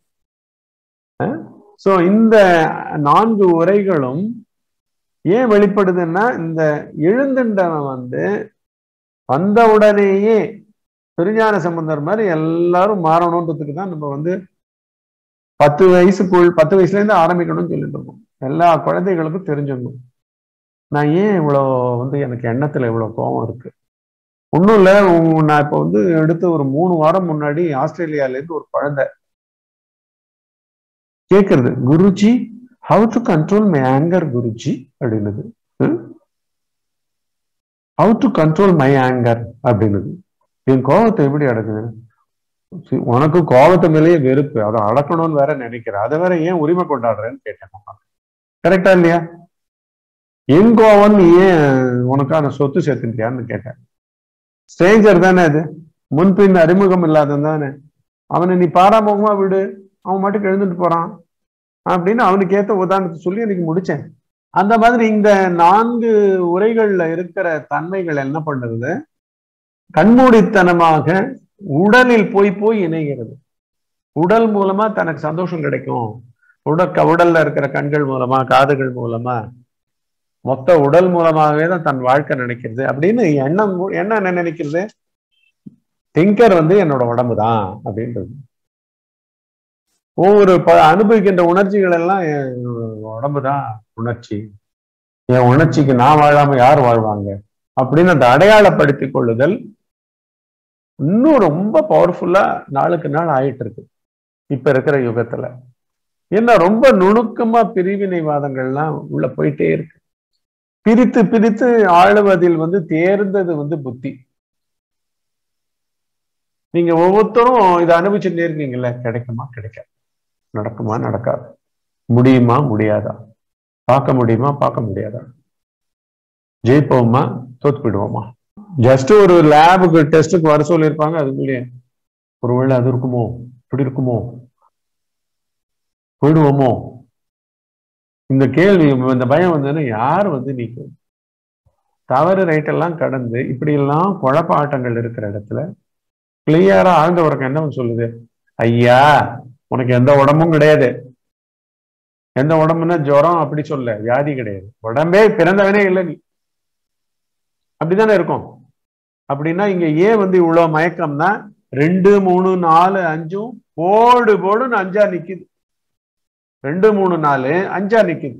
சோ இந்த நான்கு உரைகளும் ஏன் வெளிப்படுதுன்னா இந்த எழுந்துண்டவன் வந்து வந்த உடனேயே திருஞான சம்பந்தர் மாதிரி எல்லாரும் மாறணுன்றதுக்கு தான் நம்ம வந்து பத்து வயசுக்குள் பத்து வயசுல இருந்து ஆரம்பிக்கணும்னு சொல்லிட்டு இருக்கோம் எல்லா குழந்தைகளுக்கும் தெரிஞ்சிடணும் நான் ஏன் இவ்வளோ வந்து எனக்கு எண்ணத்துல இவ்வளவு கோபம் இருக்கு ஒன்றும் இல்லை நான் இப்போ வந்து எடுத்து ஒரு மூணு வாரம் முன்னாடி ஆஸ்திரேலியால இருந்து ஒரு குழந்தை கேட்கறது Guruji how to control my anger Guruji அப்படின்னுது how to control my anger அப்படின்னுது என் கோபத்தை எப்படி அடக்குது சி- உனக்கு கோபத்தை மேலேயே வெறுப்பு அதை அடக்கணும்னு வேற நினைக்கிற அதை வேற ஏன் உரிமை கொண்டாடுறேன்னு கேட்டேன் கரெக்டா இல்லையா என் கோவம் நீ ஏன் உனக்கான சொத்து சேர்த்துட்டியான்னு கேட்டேன் ஸ்ட்ரேஞ்சர் தானே அது முன்பின் அறிமுகம் இல்லாதவன் தானே அவனை நீ பாராமுகமா விடு அவன் மட்டும் எழுந்துட்டு போறான் அப்படின்னு அவனுக்கு ஏத்த உதாரணத்தை சொல்லி எனக்கு முடிச்சேன் அந்த மாதிரி இந்த நான்கு உரைகள்ல இருக்கிற தன்மைகள் என்ன பண்ணுறது கண்மூடித்தனமாக உடலில் போய் போய் இணைகிறது உடல் மூலமா தனக்கு சந்தோஷம் கிடைக்கும் உடற்க உடல்ல இருக்கிற கண்கள் மூலமா காதுகள் மூலமா மொத்த உடல் மூலமாகவே தான் தன் வாழ்க்கை நினைக்கிறது அப்படின்னு எண்ணம் கூ- என்ன என்ன நினைக்கிறது திங்கர் வந்து என்னோட உடம்பு தான் அப்படின்றது ஒவ்வொரு ப அனுபவிக்கின்ற உணர்ச்சிகள் எல்லாம் என் உடம்பு தான் உணர்ச்சி என் உணர்ச்சிக்கு நான் வாழாம யார் வாழ்வாங்க அப்படின்னு அந்த அடையாளப்படுத்திக் கொள்ளுதல் இன்னும் ரொம்ப பவர்ஃபுல்லா நாளுக்கு நாள் ஆயிட்டு இருக்கு இப்ப இருக்கிற யுகத்துல என்ன ரொம்ப நுணுக்கமா பிரிவினைவாதங்கள்லாம் உள்ள போயிட்டே இருக்கு பிரித்து பிரித்து ஆளுவதில் வந்து தேர்ந்தது வந்து புத்தி நீங்க ஒவ்வொருத்தரும் இதை அனுபவிச்சுட்டே இருக்கீங்கல்ல கிடைக்குமா கிடைக்காது நடக்குமா நடக்காது முடியுமா முடியாதா பார்க்க முடியுமா பார்க்க முடியாதா ஜெயிப்போமா தோத்து போயிடுவோமா ஜஸ்ட் ஒரு லேபுக்கு டெஸ்ட்டுக்கு வர சொல்லியிருப்பாங்க அதுக்குள்ளேயே ஒருவேளை அது இருக்குமோ இப்படி இருக்குமோ போயிடுவோமோ இந்த கேள்வி இந்த பயம் வந்ததுன்னா யார் வந்து நீக்கும் தவறு ரைட் எல்லாம் கடந்து இப்படி எல்லாம் குழப்ப ஆட்டங்கள் இருக்கிற இடத்துல கிளியரா ஆழ்ந்த உறக்கம் என்ன சொல்லுது ஐயா உனக்கு எந்த உடம்பும் கிடையாது எந்த உடம்புன்னா ஜுரம் அப்படி சொல்ல வியாதி கிடையாது உடம்பே பிறந்தவனே இல்லை நீ அப்படிதானே இருக்கும் அப்படின்னா இங்க ஏன் வந்து இவ்வளவு மயக்கம்னா ரெண்டு மூணு நாலு அஞ்சும் போடு போடுன்னு அஞ்சா நிக்குது ரெண்டு மூணு நாலு அஞ்சா நிக்குது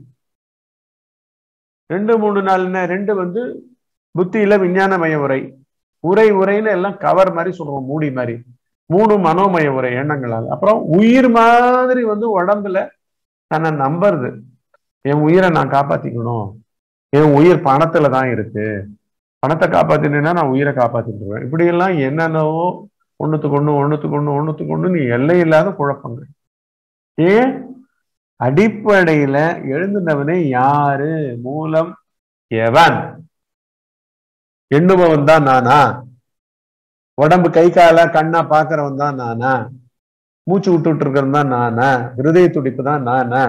ரெண்டு மூணு நாலுன்னா ரெண்டு வந்து புத்தியில விஞ்ஞானமய உரை உரை உரைன்னு எல்லாம் கவர் மாதிரி சொல்லுவோம் மூடி மாதிரி மூணு மனோமய உரை எண்ணங்களால் அப்புறம் உயிர் மாதிரி வந்து உடம்புல தன்னை நம்புறது என் உயிரை நான் காப்பாத்திக்கணும் என் உயிர் பணத்துல தான் இருக்கு பணத்தை காப்பாத்தினேன்னா நான் உயிரை காப்பாத்திட்டுருவேன் இப்படி எல்லாம் என்னென்னவோ ஒண்ணுத்துக்கு ஒண்ணு ஒண்ணுத்துக்கு ஒண்ணு ஒண்ணுத்துக்கு ஒண்ணு நீ எல்லை இல்லாத குழப்பங்கள் ஏன் அடிப்படையில எழுந்துனவனே யாரு மூலம் எவன் எண்ணுபவன் தான் நானா உடம்பு கை கால கண்ணா பாக்குறவன் தான் நானா மூச்சு விட்டுட்டு இருக்கிறவன் தான் நானா இருதய துடிப்பு தான் நானா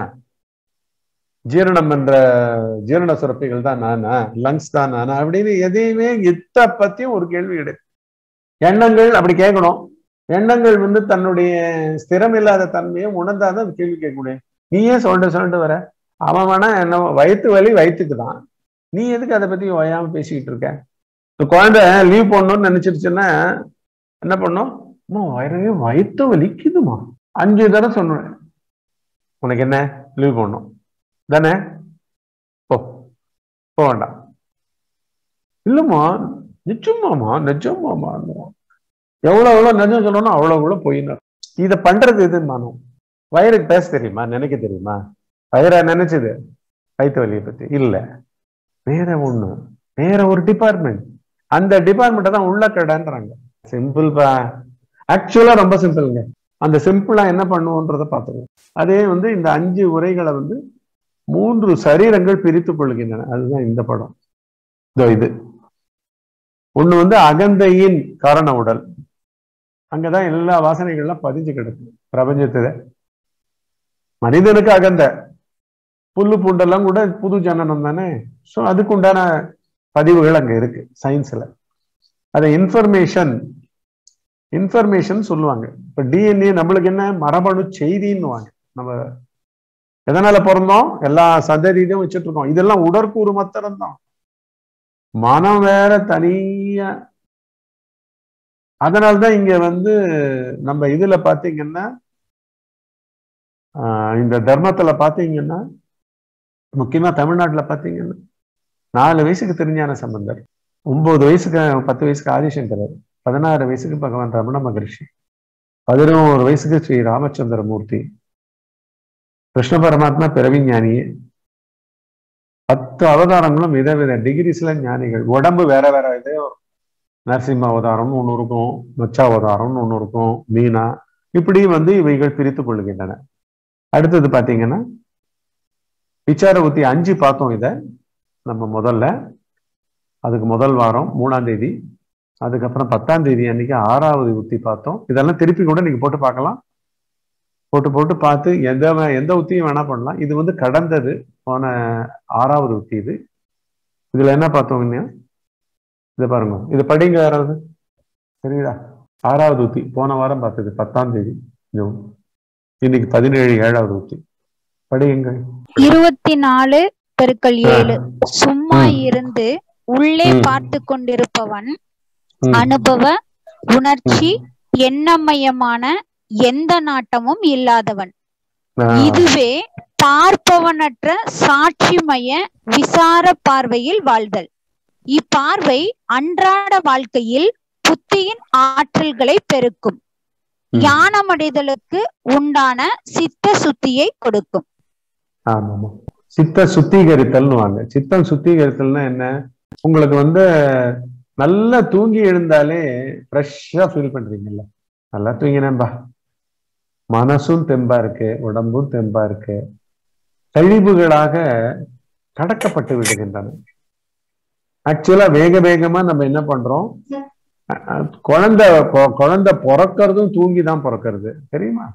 ஜீரணம் என்ற ஜீரண சுரப்பிகள் தான் நானா லங்ஸ் தான் நானா அப்படின்னு எதையுமே இத்த பத்தியும் ஒரு கேள்வி கிடையாது எண்ணங்கள் அப்படி கேட்கணும் எண்ணங்கள் வந்து தன்னுடைய ஸ்திரம் இல்லாத தன்மையை உணர்ந்தாதான் அது கேள்வி கேட்க முடியும் நீ ஏன் சொல்லிட்டு சொல்லிட்டு வர அவன் வேணா என்ன வயிற்று வலி வயிற்றுக்கு தான் நீ எதுக்கு அதை பத்தி ஓயாம பேசிக்கிட்டு இருக்க இந்த குழந்தை லீவ் போடணும்னு நினைச்சிருச்சுன்னா என்ன பண்ணும் அம்மா வயிறவே வயிற்று வலிக்குதுமா அஞ்சு தடவை சொன்னேன் உனக்கு என்ன லீவ் போடணும் தானே போ போக வேண்டாம் இல்லம்மா நிச்சயமாமா நிஜமாமா எவ்வளவு எவ்வளவு நிஜம் சொல்லணும் அவ்வளவு அவ்வளவு போயின்னு இதை பண்றது எது மனம் வயிறுக்கு பேச தெரியுமா நினைக்க தெரியுமா வயிறா நினைச்சது வயிற்று வலியை பத்தி இல்ல வேற ஒண்ணு வேற ஒரு டிபார்ட்மெண்ட் அந்த டிபார்ட்மெண்ட்டை தான் உள்ள கடன்றாங்க சிம்பிள் பா ஆக்சுவலா ரொம்ப சிம்பிள்ங்க அந்த சிம்பிளா என்ன பண்ணுவோன்றத பார்த்துருவோம் அதே வந்து இந்த அஞ்சு உரைகளை வந்து மூன்று சரீரங்கள் பிரித்துக் கொள்கின்றன அதுதான் இந்த படம் இதோ இது ஒண்ணு வந்து அகந்தையின் காரண உடல் அங்கதான் எல்லா வாசனைகள்லாம் பதிஞ்சு கிடக்கு பிரபஞ்சத்துல மனிதனுக்கு அகந்த புல்லு பூண்டெல்லாம் கூட புது ஜனனம் தானே ஸோ அதுக்கு உண்டான பதிவுகள் அங்க இருக்கு சயின்ஸ்ல அதை இன்ஃபர்மேஷன் இன்ஃபர்மேஷன் சொல்லுவாங்க இப்ப டிஎன்ஏ நம்மளுக்கு என்ன மரபணு செய்தின்னுவாங்க நம்ம எதனால பிறந்தோம் எல்லா சந்ததியும் வச்சுட்டு இருக்கோம் இதெல்லாம் உடற்கூறு மாத்திரம் தான் மனம் வேற தனியா அதனால்தான் இங்க வந்து நம்ம இதுல பாத்தீங்கன்னா ஆஹ் இந்த தர்மத்துல பாத்தீங்கன்னா முக்கியமா தமிழ்நாட்டுல பாத்தீங்கன்னா நாலு வயசுக்கு திருஞான சம்பந்தர் ஒன்பது வயசுக்கு பத்து வயசுக்கு ஆதிசங்கரர் பதினாறு வயசுக்கு பகவான் ரமண மகரிஷி பதினோரு வயசுக்கு ஸ்ரீ ராமச்சந்திர மூர்த்தி கிருஷ்ண பரமாத்மா பிறவி ஞானியே பத்து அவதாரங்களும் விதவித டிகிரிஸ்ல ஞானிகள் உடம்பு வேற வேற இது நரசிம்ம அவதாரம்னு ஒண்ணு இருக்கும் மச்ச அவதாரம்னு ஒண்ணு இருக்கும் மீனா இப்படி வந்து இவைகள் பிரித்துக் கொள்கின்றன அடுத்தது பாத்தீங்கன்னா விசார உத்தி அஞ்சு பார்த்தோம் இத நம்ம முதல்ல அதுக்கு முதல் வாரம் மூணாம் தேதி அதுக்கப்புறம் பத்தாம் தேதி அன்னைக்கு ஆறாவது உத்தி பார்த்தோம் இதெல்லாம் திருப்பி கூட நீங்க போட்டு பார்க்கலாம் போட்டு போட்டு பார்த்து எந்த வே- எந்த உத்தியும் வேணா பண்ணலாம் இது வந்து கடந்தது போன ஆறாவது உத்தி இது இதுல என்ன பார்த்தோம்னா இதை பாருங்க இது படிங்க யாராவது சரிங்களா ஆறாவது உத்தி போன வாரம் பார்த்தது பத்தாம் தேதி ஜூன் இன்னைக்கு பதினேழு ஏழாவது உத்தி படியுங்கள் இருபத்தி நாலு பெருக்கல் ஆ. ஏழு சும்மா ம். இருந்து உள்ளே ம். பார்த்து கொண்டிருப்பவன் ம். அனுபவ உணர்ச்சி எண்ணமயமான எந்த நாட்டமும் இல்லாதவன் ஆ. இதுவே பார்ப்பவனற்ற சாட்சிமய விசார பார்வையில் வாழ்தல் இப்பார்வை அன்றாட வாழ்க்கையில் புத்தியின் ஆற்றல்களை பெருக்கும் ம். ஞானமடைதலுக்கு உண்டான சித்த சுத்தியை கொடுக்கும் ஆமாமா சித்த சுத்திகரித்தல்னு வாங்க சித்தம் சுத்திகரித்தல்னா என்ன உங்களுக்கு வந்து நல்லா தூங்கி எழுந்தாலே ஃப்ரெஷ்ஷா ஃபீல் பண்றீங்கல்ல நல்லா தூங்கினேன்பா மனசும் தெம்பா இருக்கு உடம்பும் தெம்பா இருக்கு கழிவுகளாக கடக்கப்பட்டு விடுகின்றன ஆக்சுவலா வேக வேகமா நம்ம என்ன பண்றோம் அ- அ- குழந்தை பொ- குழந்தை பிறக்கறதும் தூங்கி தான் பிறக்கிறது தெரியுமா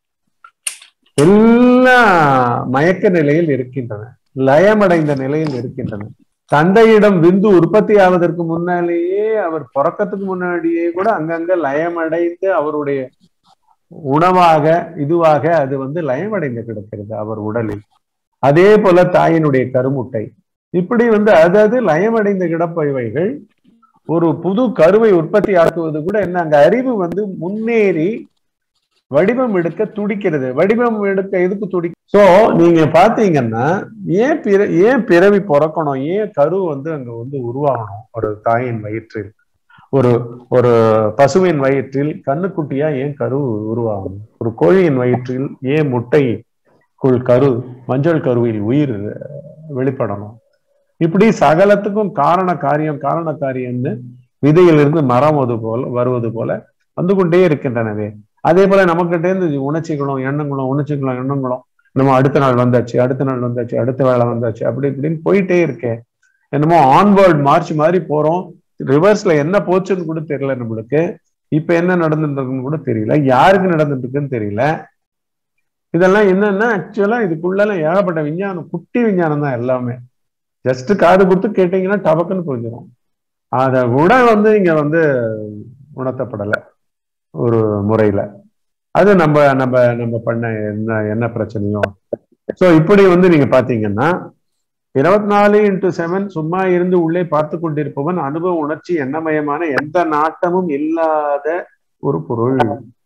எல்லாம் மயக்க நிலையில் இருக்கின்றன லயமடைந்த நிலையில் இருக்கின்றன தந்தையிடம் விந்து உற்பத்தி ஆவதற்கு முன்னாலேயே அவர் பிறக்கத்துக்கு முன்னாடியே கூட அங்கங்க லயமடைந்து அவருடைய உணவாக இதுவாக அது வந்து லயமடைந்து கிடக்கிறது அவர் உடலில் அதே போல தாயினுடைய கருமுட்டை இப்படி வந்து அது அது லயமடைந்து கிடப்பவைகள் ஒரு புது கருவை உற்பத்தி ஆக்குவது கூட என்ன அங்க அறிவு வந்து முன்னேறி வடிவம் எடுக்க துடிக்கிறது வடிவம் எடுக்க எதுக்கு துடி சோ நீங்க பாத்தீங்கன்னா ஏன் பிற ஏன் பிறவி பிறக்கணும் ஏன் கரு வந்து அங்க வந்து உருவாகணும் ஒரு தாயின் வயிற்றில் ஒரு ஒரு பசுவின் வயிற்றில் கண்ணுக்குட்டியா ஏன் கரு உருவாகணும் ஒரு கோழியின் வயிற்றில் ஏன் முட்டைக்குள் கரு மஞ்சள் கருவில் உயிர் வெளிப்படணும் இப்படி சகலத்துக்கும் காரண காரியம் காரண காரியம்னு விதையிலிருந்து மரம் அது போல வருவது போல வந்து கொண்டே இருக்கின்றனவே அதே போல நமக்கிட்ட இருந்து உணர்ச்சிகளும் எண்ணங்களும் உணர்ச்சிகளும் எண்ணங்களும் நம்ம அடுத்த நாள் வந்தாச்சு அடுத்த நாள் வந்தாச்சு அடுத்த வேலை வந்தாச்சு அப்படி இப்படின்னு போயிட்டே இருக்கே என்னமோ ஆன்வேர்ட் மார்ச் மாதிரி போறோம் ரிவர்ஸ்ல என்ன போச்சுன்னு கூட தெரியல நம்மளுக்கு இப்ப என்ன நடந்துட்டு இருக்குன்னு கூட தெரியல யாருக்கு நடந்துட்டு இருக்குன்னு தெரியல இதெல்லாம் என்னன்னா ஆக்சுவலா இதுக்குள்ள ஏகப்பட்ட விஞ்ஞானம் குட்டி விஞ்ஞானம் தான் எல்லாமே ஜஸ்ட் காது கொடுத்து கேட்டீங்கன்னா டபக்குன்னு புரிஞ்சிடும் அத கூட வந்து இங்க வந்து உணர்த்தப்படலை ஒரு முறையில அது நம்ம நம்ம நம்ம பண்ண என்ன என்ன பிரச்சனையோ சோ இப்படி வந்து நீங்க பாத்தீங்கன்னா இருபத்தி நாலு இன்டு செவன் சும்மா இருந்து உள்ளே பார்த்து கொண்டிருப்பவன் அனுபவ உணர்ச்சி எண்ணமயமான எந்த நாட்டமும் இல்லாத ஒரு பொருள்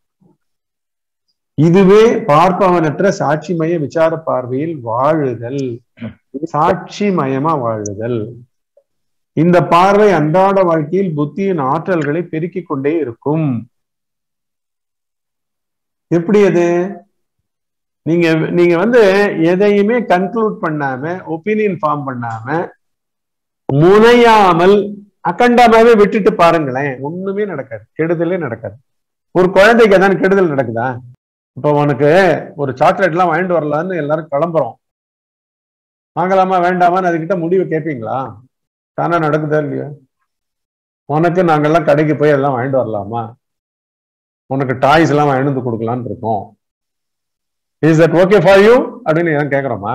இதுவே பார்ப்பவனற்ற சாட்சிமய விசார பார்வையில் வாழுதல் சாட்சிமயமா வாழுதல் இந்த பார்வை அன்றாட வாழ்க்கையில் புத்தியின் ஆற்றல்களை பெருக்கிக் கொண்டே இருக்கும் எப்படி அது நீங்க நீங்க வந்து எதையுமே கன்க்ளூட் பண்ணாம ஒப்பீனியன் ஃபார்ம் பண்ணாம முனையாமல் அக்கண்டமாவே விட்டுட்டு பாருங்களேன் ஒண்ணுமே நடக்காது கெடுதலே நடக்காது ஒரு குழந்தைக்கு அதான் கெடுதல் நடக்குதா இப்ப உனக்கு ஒரு சாக்லேட் எல்லாம் வாங்கிட்டு வரலான்னு எல்லாரும் கிளம்புறோம் வாங்கலாமா வேண்டாமான்னு அதுகிட்ட முடிவு கேட்பீங்களா தானே நடக்குதா இல்லையா உனக்கு நாங்கெல்லாம் கடைக்கு போய் எல்லாம் வாங்கிட்டு வரலாமா உனக்கு டாய்ஸ் எல்லாம் வாங்கிட்டு வந்து கொடுக்கலான்னு இருக்கோம் is that okay for you அப்படின்னு ஏன் கேக்குறோமா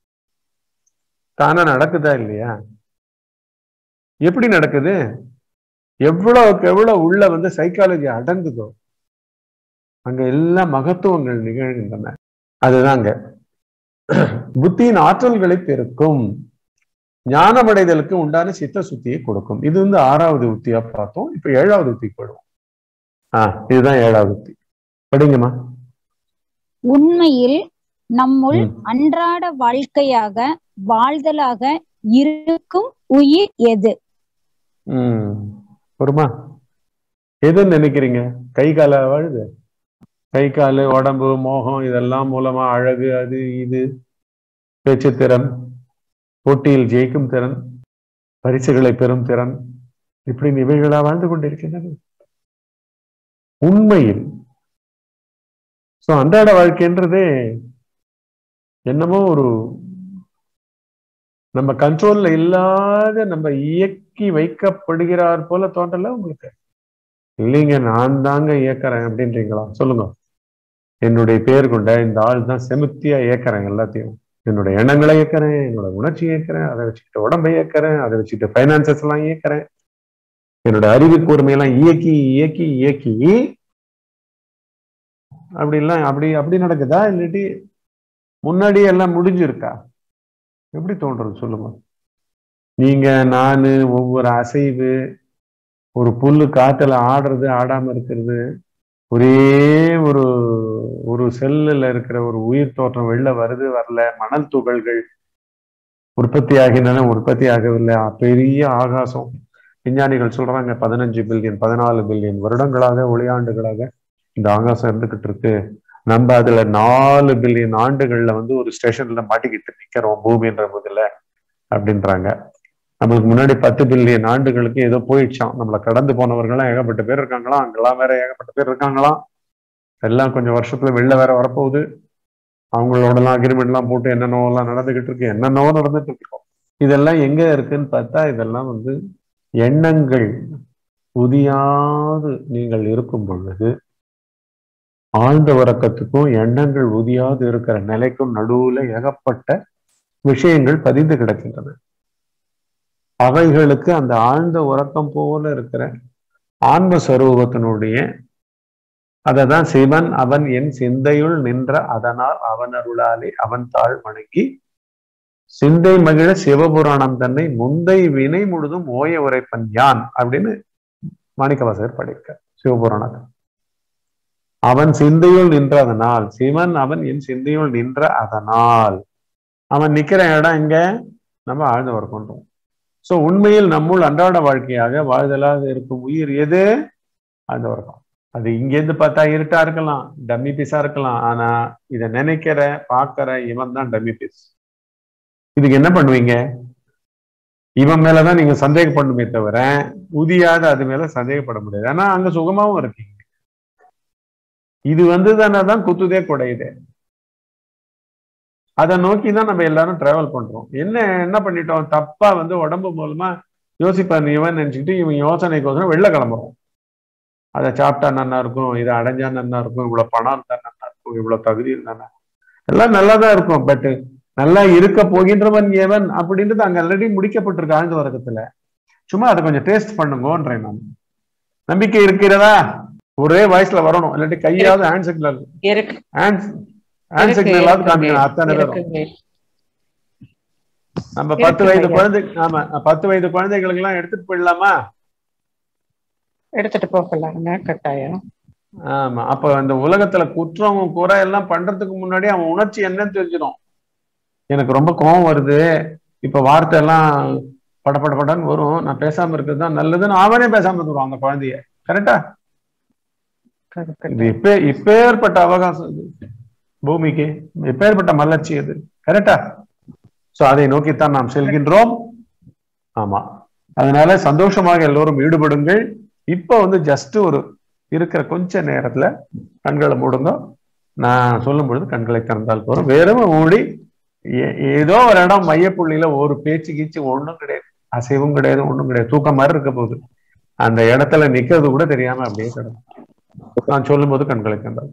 தானே நடக்குதா இல்லையா எப்படி நடக்குது எவ்வளவுக்கு எவ்வளவு உள்ள வந்து சைக்காலஜி அடங்குதோ அங்க எல்லா மகத்துவங்கள் நிகழ்கின்றன அதுதாங்க புத்தியின் ஆற்றல்களை பெருக்கும் ஞானமடைதலுக்கு உண்டான சித்த சுத்தியை கொடுக்கும் இது வந்து ஆறாவது உத்தியா பார்த்தோம் இப்ப ஏழாவது உத்திக்கு போயிடுவோம் ஆஹ் இதுதான் ஏழாவது உத்தி படிங்கம்மா உண்மையில் நம்முள் ம். அன்றாட வாழ்க்கையாக வாழ்தலாக இருக்கும் உயிர் எது உம் வருமா எதுன்னு நினைக்கிறீங்க கை கால வாழுது கை காலு உடம்பு மோகம் இதெல்லாம் மூலமா அழகு அது இது பேச்சு திறன் போட்டியில் ஜெயிக்கும் திறன் பரிசுகளை பெறும் திறன் இப்படி இவைகளா வாழ்ந்து கொண்டிருக்கின்றன உண்மையில் சோ அன்றாட வாழ்க்கைன்றதே என்னமோ ஒரு நம்ம கண்ட்ரோல்ல இல்லாத நம்ம இயக்கி வைக்கப்படுகிறார் போல தோன்றல உங்களுக்கு இல்லைங்க நான் தாங்க இயக்குறேன் அப்படின்றீங்களா சொல்லுங்க என்னுடைய பேர் கொண்ட இந்த ஆள் தான் செமுத்தியா இயக்குறேன் எல்லாத்தையும் என்னோட எண்ணங்களை இயக்குறேன் என்னோட உணர்ச்சி இயக்குறேன் அதை வச்சுக்கிட்டு உடம்பை இயக்குறேன் அதை வச்சுக்கிட்டு ஃபைனான்சஸ் எல்லாம் இயக்குறேன் என்னோட அறிவு கூர்மையெல்லாம் இயக்கி இயக்கி இயக்கி அப்படி எல்லாம் அப்படி அப்படி நடக்குதா இல்லாட்டி முன்னாடி எல்லாம் முடிஞ்சிருக்கா எப்படி தோன்றது சொல்லுங்க நீங்க நானு ஒவ்வொரு அசைவு ஒரு புல்லு காத்துல ஆடுறது ஆடாம இருக்கிறது ஒரே ஒரு ஒரு செல்லுல இருக்கிற ஒரு உயிர் தோற்றம் வெளில வருது வரல மணல் துகள்கள் உற்பத்தி ஆகின்றன உற்பத்தி ஆகவில்லை பெரிய ஆகாசம் விஞ்ஞானிகள் சொல்றாங்க பதினஞ்சு பில்லியன் பதினாலு பில்லியன் வருடங்களாக ஒளியாண்டுகளாக இந்த ஆகாசம் இருந்துகிட்டு இருக்கு நம்ம அதுல நாலு பில்லியன் ஆண்டுகள்ல வந்து ஒரு ஸ்டேஷன்ல மாட்டிக்கிட்டு நிக்கிறோம் பூமின்ற முதல்ல அப்படின்றாங்க நம்மளுக்கு முன்னாடி பத்து பில்லியன் ஆண்டுகளுக்கு ஏதோ போயிடுச்சாம் நம்மளை கடந்து போனவர்கள்லாம் ஏகப்பட்ட பேர் இருக்காங்களாம் அங்கெல்லாம் வேற ஏகப்பட்ட பேர் இருக்காங்களாம் எல்லாம் கொஞ்சம் வருஷத்துல வெளில வேற வரப்போகுது அவங்களோடலாம் அக்ரிமெண்ட் எல்லாம் போட்டு என்னென்னவோ எல்லாம் நடந்துகிட்டு இருக்கு என்னென்னவோ நடந்துட்டு இருக்கோம் இதெல்லாம் எங்க இருக்குன்னு பார்த்தா இதெல்லாம் வந்து எண்ணங்கள் உதியாது நீங்கள் இருக்கும் பொழுது ஆழ்ந்த உறக்கத்துக்கும் எண்ணங்கள் உதியாது இருக்கிற நிலைக்கும் நடுவுல ஏகப்பட்ட விஷயங்கள் பதிந்து கிடக்கின்றன அவைகளுக்கு அந்த ஆழ்ந்த உறக்கம் போல இருக்கிற ஆன்ம ஸ்வரூபத்தினுடைய அததான் சிவன் அவன் என் சிந்தையுள் நின்ற அதனால் அவன் அருளாலே அவன் தாழ் வணங்கி சிந்தை மகிழ சிவபுராணம் தன்னை முந்தை வினை முழுதும் ஓய உரைப்பன் யான் அப்படின்னு மாணிக்கவாசகர் படிக்க சிவபுராணத்தை அவன் சிந்தையுள் நின்ற அதனால் சிவன் அவன் என் சிந்தையுள் நின்ற அதனால் அவன் நிக்கிற இடம் எங்க நம்ம ஆழ்ந்த உறக்கன்றோம் சோ உண்மையில் நம்முள் அன்றாட வாழ்க்கையாக வாழ்தலாக இருக்கும் உயிர் எது ஆழ்ந்த உறக்கம் அது இங்கேருந்து பார்த்தா இருட்டா இருக்கலாம் டம்மி பீஸா இருக்கலாம் ஆனா இத நினைக்கிற பாக்குற இவன் தான் டம்மி பீஸ் இதுக்கு என்ன பண்ணுவீங்க இவன் மேலதான் நீங்க சந்தேகப்படணுமே தவிர உதியாத அது மேல சந்தேகப்பட முடியாது ஆனா அங்க சுகமாவும் இருக்கீங்க இது வந்து தானே தான் குத்துதே குடையுதே அதை நோக்கி தான் நம்ம எல்லாரும் டிராவல் பண்றோம் என்ன என்ன பண்ணிட்டோம் தப்பா வந்து உடம்பு மூலமா யோசிப்பான் இவன் நினைச்சுக்கிட்டு இவன் யோசனைக்கோசரம் வெளில கிளம்புறோம் அதை சாப்பிட்டா நல்லா இருக்கும் இதை அடைஞ்சா நல்லா இருக்கும் இவ்வளவு பணம் இருந்தா நல்லா இருக்கும் இவ்வளவு தகுதி இருந்தா எல்லாம் நல்லா தான் இருக்கும் பட் நல்லா இருக்க போகின்றவன் எவன் அப்படின்றது அங்க ஆல்ரெடி முடிக்கப்பட்டிருக்கு ஆழ்ந்த வர்க்கத்துல சும்மா அதை கொஞ்சம் டேஸ்ட் பண்ணுங்கன்றேன் நான் நம்பிக்கை இருக்கிறதா ஒரே வாய்ஸ்ல வரணும் இல்லாட்டி கையாவது ஹேண்ட் சிக்னல் இருக்கு ஹேண்ட் ஹேண்ட் இருக்கு, சிக்னலாவது இருக்குங்க, காமிக்கணும் அத்தனை பேரும் இருக்குங்க. நம்ம பத்து இருக்குங்க வயது ஐயா. குழந்தை ஆமா பத்து வயது குழந்தைகளுக்கு எல்லாம் எடுத்துட்டு போயிடலாமா எடுத்துட்டு போகலாங்க கட்டாயம் ஆமா அப்ப அந்த உலகத்துல குற்றம் குறை எல்லாம் பண்றதுக்கு முன்னாடி அவன் உணர்ச்சி என்னன்னு தெரிஞ்சிடும் எனக்கு ரொம்ப கோபம் வருது இப்ப வார்த்தை எல்லாம் படபட படன்னு வரும் நான் பேசாம இருக்கிறது தான் நல்லதுன்னு அவனே பேசாம இருந்துருவான் அந்த குழந்தைய கரெக்டா இது இப்ப இப்பேற்பட்ட அவகாசம் இது பூமிக்கு இப்பேற்பட்ட மலர்ச்சி அது கரெக்டா சோ அதை நோக்கித்தான் நாம் செல்கின்றோம் ஆமா அதனால சந்தோஷமாக எல்லோரும் ஈடுபடுங்கள் இப்ப வந்து ஜஸ்ட் ஒரு இருக்கிற கொஞ்ச நேரத்துல கண்களை மூடுங்க நான் சொல்லும் பொழுது கண்களை திறந்தால் போறோம் வெறும் மூடி ஏ- ஏதோ ஒரு இடம் மையப்புள்ளியில ஒரு பேச்சு கீச்சு ஒண்ணும் கிடையாது அசைவும் கிடையாது ஒண்ணும் கிடையாது தூக்கம் மாதிரி இருக்க போகுது அந்த இடத்துல நிக்கிறது கூட தெரியாம அப்படியே கிடக்கும் நான் சொல்லும் போது கண்களை திறந்தால்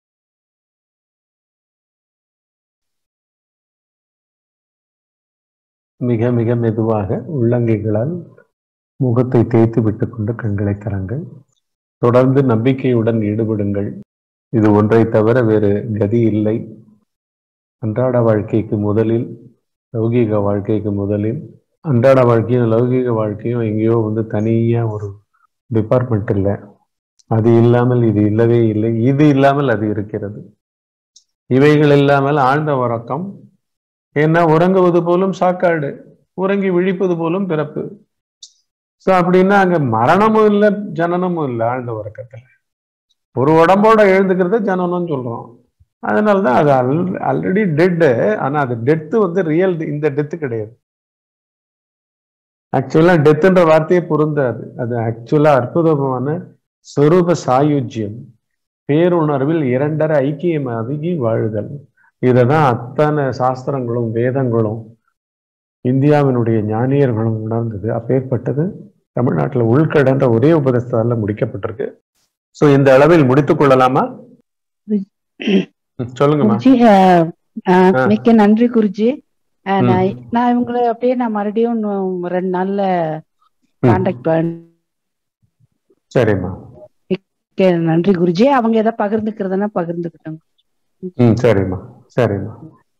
மிக மிக மெதுவாக உள்ளங்கைகளால் முகத்தை தேய்த்து விட்டுக் கொண்டு கண்களை திறங்கள் தொடர்ந்து நம்பிக்கையுடன் ஈடுபடுங்கள் இது ஒன்றை தவிர வேறு கதி இல்லை அன்றாட வாழ்க்கைக்கு முதலில் லௌகீக வாழ்க்கைக்கு முதலில் அன்றாட வாழ்க்கையும் லௌகீக வாழ்க்கையும் எங்கேயோ வந்து தனியா ஒரு டிபார்ட்மெண்ட் இல்லை அது இல்லாமல் இது இல்லவே இல்லை இது இல்லாமல் அது இருக்கிறது இவைகள் இல்லாமல் ஆழ்ந்த உறக்கம் ஏன்னா உறங்குவது போலும் சாக்காடு உறங்கி விழிப்பது போலும் பிறப்பு சோ அப்படின்னா அங்க மரணமும் இல்லை ஜனனமும் இல்லை ஆழ்ந்த உறக்கத்துல ஒரு உடம்போட எழுந்துக்கிறத ஜனனம்னு சொல்றோம் அதனாலதான் அது ஆல்ரெடி டெட்டு ஆனா அது டெத்து வந்து ரியல் இந்த டெத்து கிடையாது ஆக்சுவலா டெத்துன்ற வார்த்தையே பொருந்தாது அது ஆக்சுவலா அற்புதமான சொரூப சாயுஜ்யம் பேருணர்வில் இரண்டரை ஐக்கியமாகி வாழுதல் இததான் அத்தனை சாஸ்திரங்களும் வேதங்களும் இந்தியாவினுடைய ஞானியர்களும் உணர்ந்தது அப்பேற்பட்டது தமிழ்நாட்டுல உள்கடன்ற ஒரே உபதேசத்தால முடிக்கப்பட்டிருக்கு சோ இந்த அளவில் முடித்துக் கொள்ளலாமா ம், சொல்லுங்கம்மா குருஜி அஹ், அஹ், ஆ. மிக்க நன்றி குருஜி அஹ், ம். நான் நான் இவங்களை அப்படியே நான் மறுபடியும் இன்னும் ரெண்டு நாள்ல ம். கான்டாக்ட் பண்ண சரிம்மா மிக்க நன்றி குருஜி அவங்க எதை பகிர்ந்துக்கிறதுனா பகிர்ந்துக்கிட்டாங்க ம் சரிம்மா சரிம்மா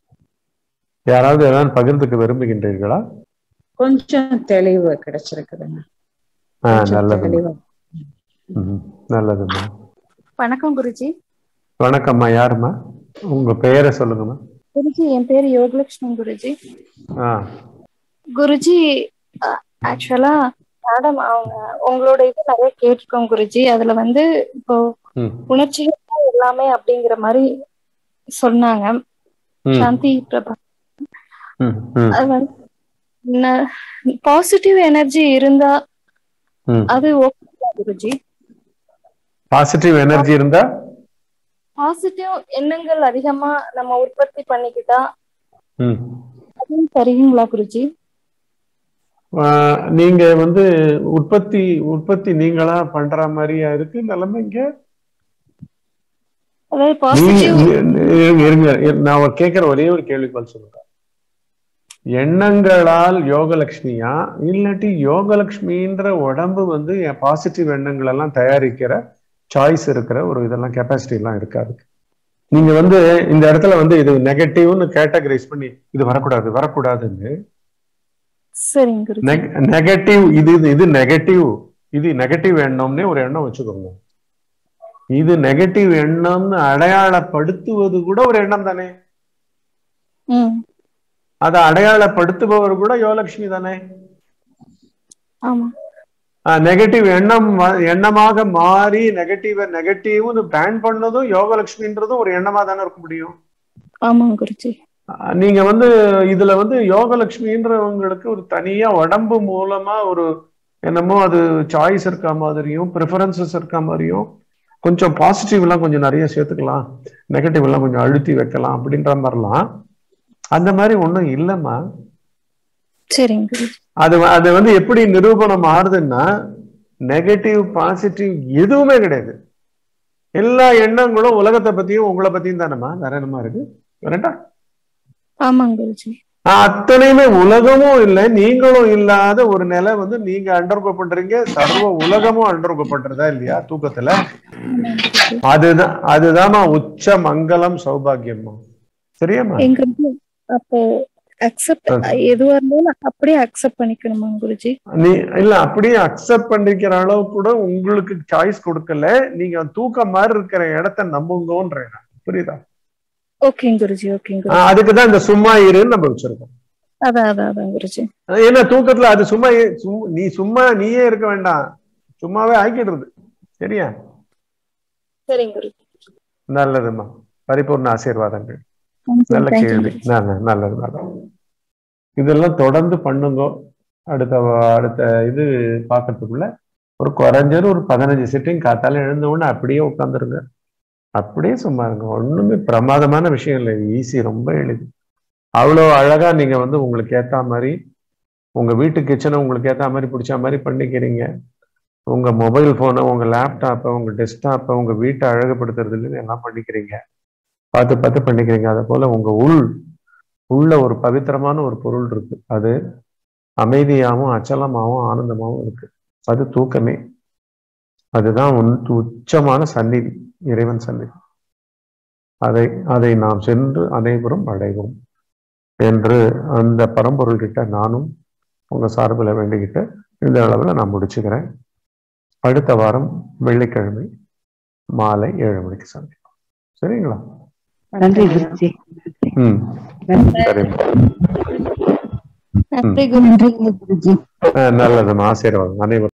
யாராவது ஏதாவது பகிர்ந்துக்க விரும்புகின்றீர்களா கொஞ்சம் தெளிவு கிடைச்சிருக்குதுங்க ஆ கொஞ்சம் நல்லது தெளிவா ம், நல்லதும்மா வணக்கம் குருஜி வணக்கம்மா யாரும்மா உங்க பெயரை சொல்லுங்கம்மா குருஜி என் பேர் யோகலட்சுமி குருஜி ஆ குருஜி ஆக்சுவலா மேடம் அவங்க உங்களோட இது நிறைய கேட்டிருக்கோம் குருஜி அதுல வந்து இப்போ ம் உணர்ச்சிகள் தான் எல்லாமே அப்படிங்கிற மாதிரி சொன்னாங்க ம் சாந்தி பிரபா ம் ம் அது வந்து பாசிட்டிவ் எனர்ஜி இருந்தா ம் அது ஓகே குருஜி பாசிட்டிவ் எனர்ஜி இருந்தா பாசிட்டிவ் எண்ணங்கள் அதிகமா நம்ம உற்பத்தி பண்ணிக்கிட்டா ம் அதுவும் சரிங்களா குருஜி ஆ, நீங்க வந்து உற்பத்தி உற்பத்தி நீங்களா பண்ற மாதிரியா இருக்கு நிலைமை இங்க அதாவது நீங்க பாசிட்டிவ் இருங்க, இருங்க இரு- நான் ஒரு கேட்கிற ஒரே ஒரு கேள்வி பதில் சொல்லுங்க எண்ணங்களால் யோகலட்சுமியா இல்லாட்டி யோகலட்சுமின்ற உடம்பு வந்து பாசிட்டிவ் எண்ணங்கள் எல்லாம் தயாரிக்கிற சாய்ஸ் இருக்கிற ஒரு இதெல்லாம் கெப்பாசிட்டி எல்லாம் இருக்காது நீங்க வந்து இந்த இடத்துல வந்து இது நெகட்டிவ்னு கேட்டகரைஸ் பண்ணி இது வரக்கூடாது வரக்கூடாதுன்னு சரிங்க குருஜி நெகட்டிவ் இது இது- இது நெகட்டிவ் இது நெகட்டிவ் எண்ணம்னே ஒரு எண்ணம் வச்சுக்கோங்க இது நெகட்டிவ் எண்ணம்னு அடையாளப்படுத்துவது கூட ஒரு எண்ணம் தானே ம் அதை அடையாளப்படுத்துபவர் கூட யோகலட்சுமி தானே ஆமா நெகட்டிவ் எண்ணம் வ- எண்ணமாக மாறி நெகட்டிவ நெகட்டிவ்னு பேன் பண்ணதும் யோகலட்சுமின்றதும் ஒரு எண்ணமா தானே இருக்க முடியும் ஆமாங்க குருஜி அஹ் நீங்க வந்து இதுல வந்து யோகலட்சுமின்றவங்களுக்கு ஒரு தனியா உடம்பு மூலமா ஒரு என்னமோ அது சாய்ஸ் இருக்க மாதிரியும் ப்ரிஃபரன்சஸ் இருக்க மாதிரியும் கொஞ்சம் பாசிட்டிவ் எல்லாம் கொஞ்சம் நிறைய சேர்த்துக்கலாம் நெகட்டிவ் எல்லாம் கொஞ்சம் அழுத்தி வைக்கலாம் அப்படின்ற மாதிரிலாம் அந்த மாதிரி ஒண்ணும் இல்லைம்மா சரிங்க குருஜி அது வ- அது வந்து எப்படி நிரூபணம் ஆறுதுன்னா நெகட்டிவ் பாசிட்டிவ் எதுவுமே கிடையாது எல்லா எண்ணங்களும் உலகத்தை பத்தியும் உங்களை பத்தியும் தானேம்மா வேற என்னமா இருக்கு கரெக்டா ஆமாங்க குருஜி அத்தனையுமே உலகமும் இல்லை நீங்களும் இல்லாத ஒரு நிலை வந்து நீங்க அண்டர்கோ பண்றீங்க சர்வ உலகமும் அண்டர்கோ பண்றதா இல்லையா தூக்கத்துல அதுதான் அதுதாம்மா உச்ச மங்களம் சௌபாகியம்மா சரியாம்மா எங்க வந்து அப்போ அக்செப்ட் எதுவா இருந்தாலும் அப்படியே அக்செப்ட் பண்ணிக்கணுமா குருஜி நீ இல்ல அப்படியே அக்செப்ட் பண்ணிக்கிற அளவு கூட உங்களுக்கு சாய்ஸ் கொடுக்கல நீங்க தூக்கம் மாதிரி இருக்கிற இடத்த நம்புங்கன்றேன் நான். புரியுதா ஓகேங்க குருஜி ஓகேங்க குருஜி ஆஹ் அதுக்குதான் இந்த சும்மா இருன்னு நம்ம வச்சிருக்கோம் அதான் அதான் அதான் குருஜி ஏன்னா தூக்கத்துல அது சும்மா இ- சும்- நீ சும்மா நீயே இருக்க வேண்டாம் சும்மாவே ஆக்கிடுறது சரியா சரிங்க குருஜி நல்லதும்மா பரிபூர்ண ஆசீர்வாதங்கள் Thank you, நல்ல thank you, கேள்வி குருஜி. நல்ல- நல்லது நல்லது இதெல்லாம் தொடர்ந்து பண்ணுங்க அடுத்த வா- அடுத்த இது பார்க்கறதுக்குள்ள ஒரு குறைஞ்சது ஒரு பதினஞ்சு சிட்டிங் காத்தால எழுந்த உடனே அப்படியே உட்காந்துருங்க அப்படியே சும்மா இருங்க ஒண்ணுமே பிரமாதமான விஷயம் இல்லை ஈஸி ரொம்ப எளிது அவ்வளோ அழகா நீங்க வந்து உங்களுக்கு ஏத்த மாதிரி உங்க வீட்டு கிச்சனை உங்களுக்கு ஏத்த மாதிரி பிடிச்ச மாதிரி பண்ணிக்கிறீங்க உங்க மொபைல் போனை உங்க லேப்டாப்பை உங்க டெஸ்க்டாப்பை உங்க வீட்டை அழகுபடுத்துறதுல எல்லாம் பண்ணிக்கிறீங்க பார்த்து பார்த்து பண்ணிக்கிறீங்க அதை போல உங்க உள் உள்ள ஒரு பவித்திரமான ஒரு பொருள் இருக்கு அது அமைதியாகவும் அச்சலமாகவும் ஆனந்தமாகவும் இருக்கு அது தூக்கமே அதுதான் உன்- உச்சமான சந்நிதி இறைவன் சந்நிதி அதை அதை நாம் சென்று அனைவரும் அடைவோம் என்று அந்த பரம்பொருள் கிட்ட நானும் உங்க சார்பில் வேண்டிக்கிட்டு இந்த அளவில் நான் முடிச்சுக்கிறேன் அடுத்த வாரம் வெள்ளிக்கிழமை மாலை ஏழு மணிக்கு சந்திப்போம் சரிங்களா நன்றி குருஜி ம் நன்றி சரிம்மா நன்றி நன்றி குருஜி அஹ் நல்லதும்மா ஆசீர்வாதம் அனைவரும்